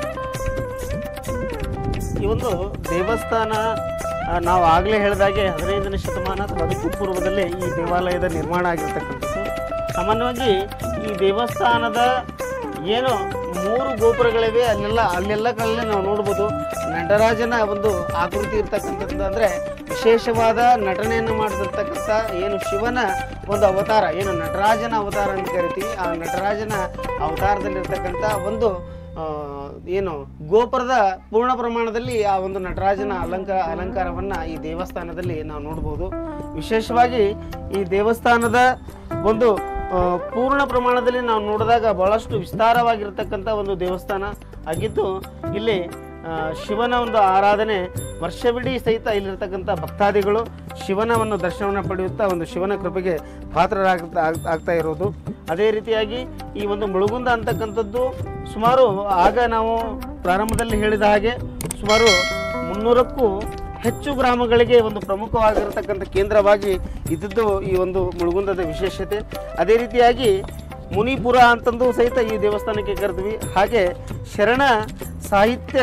ಈ ಒಂದು ದೇವಸ್ಥಾನ ಆ, ನಾವು ಆಗಲೇ ಹೇಳಿದಾಗೆ ಹದಿನೈದನೇ ಶತಮಾನ ಅಥವಾ ಅದಕ್ಕೂ ಪೂರ್ವದಲ್ಲೇ ಈ ದೇವಾಲಯದ ನಿರ್ಮಾಣ ಆಗಿರ್ತಕ್ಕಂಥದ್ದು ಸಾಮಾನ್ಯವಾಗಿ ಈ ದೇವಸ್ಥಾನದ ಏನು ಮೂರು ಗೋಪುರಗಳಿವೆ ಅಲ್ಲೆಲ್ಲ ಅಲ್ಲೆಲ್ಲ ಕಲ್ಲೇ ನಾವು ನೋಡ್ಬೋದು ನಟರಾಜನ ಒಂದು ಆಕೃತಿ ಇರ್ತಕ್ಕಂಥದ್ದು ಅಂದರೆ ವಿಶೇಷವಾದ ನಟನೆಯನ್ನು ಮಾಡಿರ್ತಕ್ಕಂಥ ಏನು ಶಿವನ ಒಂದು ಅವತಾರ ಏನು ನಟರಾಜನ ಅವತಾರ ಅಂತ ಕರಿತೀವಿ ಆ ನಟರಾಜನ ಅವತಾರದಲ್ಲಿರ್ತಕ್ಕಂಥ ಒಂದು ಆ, ಏನು ಗೋಪುರದ ಪೂರ್ಣ ಪ್ರಮಾಣದಲ್ಲಿ ಆ ಒಂದು ನಟರಾಜನ ಅಲಂಕಾರ ಅಲಂಕಾರವನ್ನು ಈ ದೇವಸ್ಥಾನದಲ್ಲಿ ನಾವು ನೋಡ್ಬೋದು ವಿಶೇಷವಾಗಿ ಈ ದೇವಸ್ಥಾನದ ಒಂದು ಆ, ಪೂರ್ಣ ಪ್ರಮಾಣದಲ್ಲಿ ನಾವು ನೋಡಿದಾಗ ಬಹಳಷ್ಟು ವಿಸ್ತಾರವಾಗಿರ್ತಕ್ಕಂಥ ಒಂದು ದೇವಸ್ಥಾನ ಆಗಿದ್ದು ಇಲ್ಲಿ ಆ, ಶಿವನ ಒಂದು ಆರಾಧನೆ ವರ್ಷವಿಡೀ ಸಹಿತ ಇಲ್ಲಿರ್ತಕ್ಕಂಥ ಭಕ್ತಾದಿಗಳು ಶಿವನ ಒಂದು ದರ್ಶನವನ್ನು ಪಡೆಯುತ್ತಾ ಒಂದು ಶಿವನ ಕೃಪೆಗೆ ಪಾತ್ರರಾಗ್ತಾ ಆಗ್- ಆಗ್ತಾ ಇರೋದು ಅದೇ ರೀತಿಯಾಗಿ ಈ ಒಂದು ಮುಳುಗುಂದ ಅಂತಕ್ಕಂಥದ್ದು ಸುಮಾರು ಆಗ ನಾವು ಪ್ರಾರಂಭದಲ್ಲಿ ಹೇಳಿದ ಹಾಗೆ ಸುಮಾರು ಮುನ್ನೂರಕ್ಕೂ ಹೆಚ್ಚು ಗ್ರಾಮಗಳಿಗೆ ಒಂದು ಪ್ರಮುಖವಾಗಿರತಕ್ಕಂಥ ಕೇಂದ್ರವಾಗಿ ಇದ್ದದ್ದು ಈ ಒಂದು ಮುಳುಗುಂದದ ವಿಶೇಷತೆ ಅದೇ ರೀತಿಯಾಗಿ ಮುನಿಪುರ ಅಂತಂದು ಸಹಿತ ಈ ದೇವಸ್ಥಾನಕ್ಕೆ ಕರೆದ್ವಿ ಹಾಗೆ ಶರಣ ಸಾಹಿತ್ಯ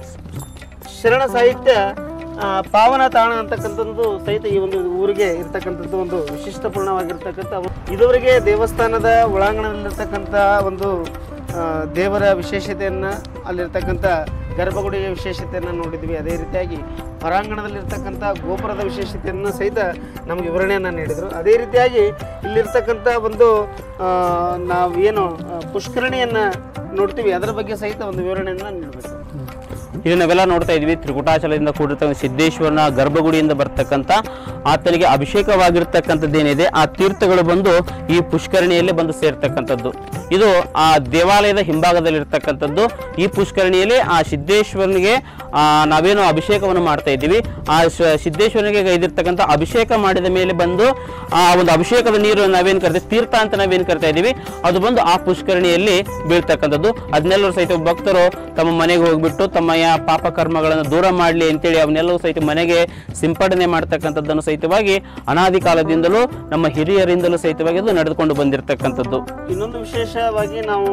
ಶರಣ ಸಾಹಿತ್ಯ ಆ, ಪಾವನ ತಾಣ ಅಂತಕ್ಕಂಥದ್ದು ಸಹಿತ ಈ ಒಂದು ಊರಿಗೆ ಇರ್ತಕ್ಕಂಥದ್ದು ಒಂದು ವಿಶಿಷ್ಟಪೂರ್ಣವಾಗಿರ್ತಕ್ಕಂಥ ಒಂದು- ಇದುವರೆಗೆ ದೇವಸ್ಥಾನದ ಒಳಾಂಗಣದಲ್ಲಿರ್ತಕ್ಕಂಥ ಒಂದು ಆ, ದೇವರ ವಿಶೇಷತೆಯನ್ನು ಅಲ್ಲಿರ್ತಕ್ಕಂಥ ಗರ್ಭಗುಡಿಯ ವಿಶೇಷತೆಯನ್ನು ನೋಡಿದ್ವಿ ಅದೇ ರೀತಿಯಾಗಿ ಹೊರಾಂಗಣದಲ್ಲಿರ್ತಕ್ಕಂಥ ಗೋಪುರದ ವಿಶೇಷತೆಯನ್ನು ಸಹಿತ ನಮಗೆ ವಿವರಣೆಯನ್ನು ನೀಡಿದರು ಅದೇ ರೀತಿಯಾಗಿ ಇಲ್ಲಿರ್ತಕ್ಕಂಥ ಒಂದು ಆ, ನಾವೇನು ಆ, ಪುಷ್ಕರಣಿಯನ್ನು ನೋಡ್ತೀವಿ ಅದರ ಬಗ್ಗೆ ಸಹಿತ ಒಂದು ವಿವರಣೆಯನ್ನು ನೀಡಬೇಕು ಇಲ್ಲಿ ನಾವೆಲ್ಲ ನೋಡ್ತಾ ಇದ್ವಿ ತ್ರಿಕುಟಾಚಲದಿಂದ ಕೂಡಿರ್ತಕ್ಕಂಥ ಸಿದ್ದೇಶ್ವರನ ಗರ್ಭಗುಡಿಯಿಂದ ಬರ್ತಕ್ಕಂಥ ಆತನಿಗೆ ಅಭಿಷೇಕವಾಗಿರ್ತಕ್ಕಂಥದ್ದೇನಿದೆ ಆ ತೀರ್ಥಗಳು ಬಂದು ಈ ಪುಷ್ಕರಣಿಯಲ್ಲಿ ಬಂದು ಸೇರ್ತಕ್ಕಂಥದ್ದು ಇದು ಆ ದೇವಾಲಯದ ಹಿಂಭಾಗದಲ್ಲಿರ್ತಕ್ಕಂಥದ್ದು ಈ ಪುಷ್ಕರಣಿಯಲ್ಲಿ ಆ ಸಿದ್ದೇಶ್ವರನಿಗೆ ಆ, ನಾವೇನು ಅಭಿಷೇಕವನ್ನು ಮಾಡ್ತಾ ಇದ್ದೀವಿ ಆ ಶ- ಸಿದ್ದೇಶ್ವರನಿಗೆ ಗೈದಿರ್ತಕ್ಕಂಥ ಅಭಿಷೇಕ ಮಾಡಿದ ಮೇಲೆ ಬಂದು ಆ ಒಂದು ಅಭಿಷೇಕದ ನೀರು ನಾವೇನು ಕರಿತೀವಿ ತೀರ್ಥ ಅಂತ ನಾವೇನು ಕರಿತಾ ಇದ್ದೀವಿ ಅದು ಬಂದು ಆ ಪುಷ್ಕರಣಿಯಲ್ಲಿ ಬೀಳ್ತಕ್ಕಂಥದ್ದು ಅದನ್ನೆಲ್ಲರೂ ಸಹಿತ ಭಕ್ತರು ತಮ್ಮ ಮನೆಗೆ ಹೋಗ್ಬಿಟ್ಟು ತಮ್ಮ ಯಾ ಪಾಪ ಕರ್ಮಗಳನ್ನು ದೂರ ಮಾಡಲಿ ಅಂತೇಳಿ ಅವನ್ನೆಲ್ಲವೂ ಸಹಿತ ಮನೆಗೆ ಸಿಂಪಡಣೆ ಮಾಡ್ತಕ್ಕಂಥದ್ದನ್ನು ಸಹಿತವಾಗಿ ಅನಾದಿ ಕಾಲದಿಂದಲೂ ನಮ್ಮ ಹಿರಿಯರಿಂದಲೂ ಸಹಿತವಾಗಿ ಅದು ನಡೆದುಕೊಂಡು ಬಂದಿರತಕ್ಕಂಥದ್ದು ಇನ್ನೊಂದು ವಿಶೇಷವಾಗಿ ನಾವು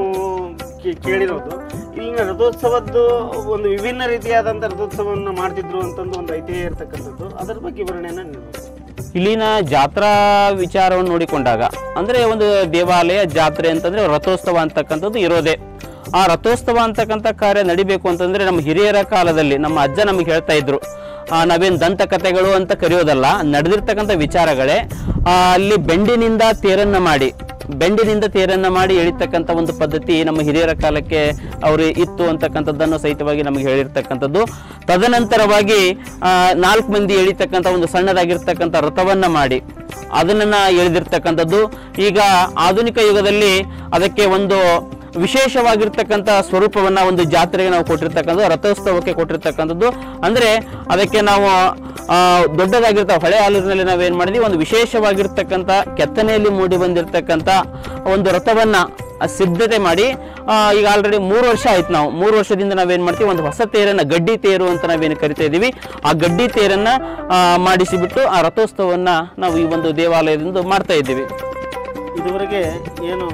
ಕೇ- ಕೇಳಿರೋದು ಇಲ್ಲಿನ ರಥೋತ್ಸವದ್ದು ಒಂದು ವಿಭಿನ್ನ ರೀತಿಯಾದಂಥ ರಥೋತ್ಸವವನ್ನು ಮಾಡ್ತಿದ್ರು ಅಂತಂದು ಒಂದು ಐತಿಹ್ಯ ಇರ್ತಕ್ಕಂಥದ್ದು ಅದರ ಬಗ್ಗೆ ವಿವರಣೆಯನ್ನು ನೀಡಬೇಕು ಇಲ್ಲಿನ ಜಾತ್ರಾ ವಿಚಾರವನ್ನು ನೋಡಿಕೊಂಡಾಗ ಅಂದರೆ ಒಂದು ದೇವಾಲಯ ಜಾತ್ರೆ ಅಂತಂದ್ರೆ ರಥೋತ್ಸವ ಅಂತಕ್ಕಂಥದ್ದು ಇರೋದೇ ಆ ರಥೋತ್ಸವ ಅಂತಕ್ಕಂಥ ಕಾರ್ಯ ನಡಿಬೇಕು ಅಂತಂದ್ರೆ ನಮ್ಮ ಹಿರಿಯರ ಕಾಲದಲ್ಲಿ ನಮ್ಮ ಅಜ್ಜ ನಮಗೆ ಹೇಳ್ತಾ ಇದ್ರು ಆ, ನಾವೇನ್ ದಂತಕಥೆಗಳು ಅಂತ ಕರೆಯೋದಲ್ಲ ನಡೆದಿರ್ತಕ್ಕಂಥ ವಿಚಾರಗಳೇ ಆ, ಅಲ್ಲಿ ಬೆಂಡಿನಿಂದ ತೇರನ್ನ ಮಾಡಿ ಬೆಂಡಿನಿಂದ ತೇರನ್ನ ಮಾಡಿ ಎಳಿತಕ್ಕಂಥ ಒಂದು ಪದ್ಧತಿ ನಮ್ಮ ಹಿರಿಯರ ಕಾಲಕ್ಕೆ ಅವರು ಇತ್ತು ಅಂತಕ್ಕಂಥದ್ದನ್ನು ಸಹಿತವಾಗಿ ನಮಗೆ ಹೇಳಿರ್ತಕ್ಕಂಥದ್ದು ತದನಂತರವಾಗಿ ಆ, ನಾಲ್ಕು ಮಂದಿ ಎಳಿತಕ್ಕಂಥ ಒಂದು ಸಣ್ಣದಾಗಿರ್ತಕ್ಕಂಥ ರಥವನ್ನ ಮಾಡಿ ಅದನ್ನ ಎಳೆದಿರ್ತಕ್ಕಂಥದ್ದು ಈಗ ಆಧುನಿಕ ಯುಗದಲ್ಲಿ ಅದಕ್ಕೆ ಒಂದು ವಿಶೇಷವಾಗಿರ್ತಕ್ಕಂಥ ಸ್ವರೂಪವನ್ನ ಒಂದು ಜಾತ್ರೆಗೆ ನಾವು ಕೊಟ್ಟಿರ್ತಕ್ಕಂಥದ್ದು ರಥೋತ್ಸವಕ್ಕೆ ಕೊಟ್ಟಿರ್ತಕ್ಕಂಥದ್ದು ಅಂದ್ರೆ ಅದಕ್ಕೆ ನಾವು ಆ, ದೊಡ್ಡದಾಗಿರ್ತಾವ ಹಳೆ ಆಲೂರಿನಲ್ಲಿ ನಾವೇನ್ ಮಾಡಿದ್ವಿ ಒಂದು ವಿಶೇಷವಾಗಿರ್ತಕ್ಕಂಥ ಕೆತ್ತನೆಯಲ್ಲಿ ಮೂಡಿ ಬಂದಿರತಕ್ಕಂಥ ಒಂದು ರಥವನ್ನ ಆ, ಸಿದ್ಧತೆ ಮಾಡಿ ಆ, ಈಗ ಆಲ್ರೆಡಿ ಮೂರು ವರ್ಷ ಆಯ್ತು ನಾವು ಮೂರು ವರ್ಷದಿಂದ ನಾವೇನ್ ಮಾಡ್ತೀವಿ ಒಂದು ಹೊಸ ತೇರನ್ನ ಗಡ್ಡಿ ತೇರು ಅಂತ ನಾವೇನು ಕರಿತಾ ಇದೀವಿ ಆ ಗಡ್ಡಿ ತೇರನ್ನ ಆ, ಮಾಡಿಸಿಬಿಟ್ಟು ಆ ರಥೋತ್ಸವವನ್ನ ನಾವು ಈ ಒಂದು ದೇವಾಲಯದಿಂದ ಮಾಡ್ತಾ ಇದ್ದೀವಿ ಇದುವರೆಗೆ ಏನು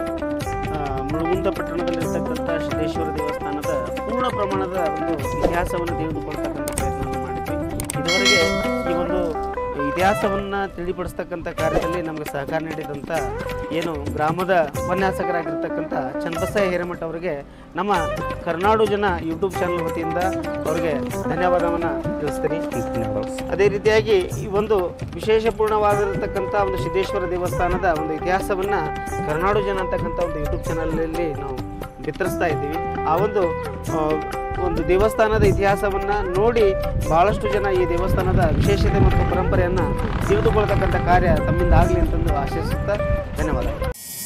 ಆ, ಮುಳುಗುಂದ ಪಟ್ಟಣದಲ್ಲಿರ್ತಕ್ಕಂಥ ಸಿದ್ದೇಶ್ವರ ದೇವಸ್ಥಾನದ ಪೂರ್ಣ ಪ್ರಮಾಣದ ಒಂದು ಇತಿಹಾಸವನ್ನು ತಿಳಿದುಕೊಳ್ತಕ್ಕಂಥ ಪ್ರಯತ್ನವನ್ನು ಮಾಡಿದ್ವಿ ಇದುವರೆಗೆ ಈ ಒಂದು ಇತಿಹಾಸವನ್ನು ತಿಳಿಪಡಿಸ್ತಕ್ಕಂಥ ಕಾರ್ಯದಲ್ಲಿ ನಮಗೆ ಸಹಕಾರ ನೀಡಿದಂಥ ಏನು ಗ್ರಾಮದ ಉಪನ್ಯಾಸಕರಾಗಿರ್ತಕ್ಕಂಥ ಚನ್ನಬಸಯ್ಯ ಹಿರೇಮಠ ಅವರಿಗೆ ನಮ್ಮ ಕರ್ನಾಡು ಜನ ಯೂಟ್ಯೂಬ್ ಚಾನಲ್ ವತಿಯಿಂದ ಅವರಿಗೆ ಧನ್ಯವಾದವನ್ನು ತಿಳಿಸ್ತೀನಿ ಅದೇ ರೀತಿಯಾಗಿ ಈ ಒಂದು ವಿಶೇಷಪೂರ್ಣವಾಗಿರತಕ್ಕಂಥ ಒಂದು ಸಿದ್ದೇಶ್ವರ ದೇವಸ್ಥಾನದ ಒಂದು ಇತಿಹಾಸವನ್ನು ಕರ್ನಾಡು ಜನ ಅಂತಕ್ಕಂಥ ಒಂದು ಯೂಟ್ಯೂಬ್ ಚಾನಲಲ್ಲಿ ನಾವು ಬಿತ್ತರಿಸ್ತಾ ಇದ್ದೀವಿ ಆ ಒಂದು ಆ, ಒಂದು ದೇವಸ್ಥಾನದ ಇತಿಹಾಸವನ್ನು ನೋಡಿ ಬಹಳಷ್ಟು ಜನ ಈ ದೇವಸ್ಥಾನದ ವಿಶೇಷತೆ ಮತ್ತು ಪರಂಪರೆಯನ್ನು ತಿಳಿದುಕೊಳ್ತಕ್ಕಂಥ ಕಾರ್ಯ ತಮ್ಮಿಂದ ಆಗಲಿ ಅಂತಂದು ಆಶಿಸುತ್ತಾ ಧನ್ಯವಾದಗಳು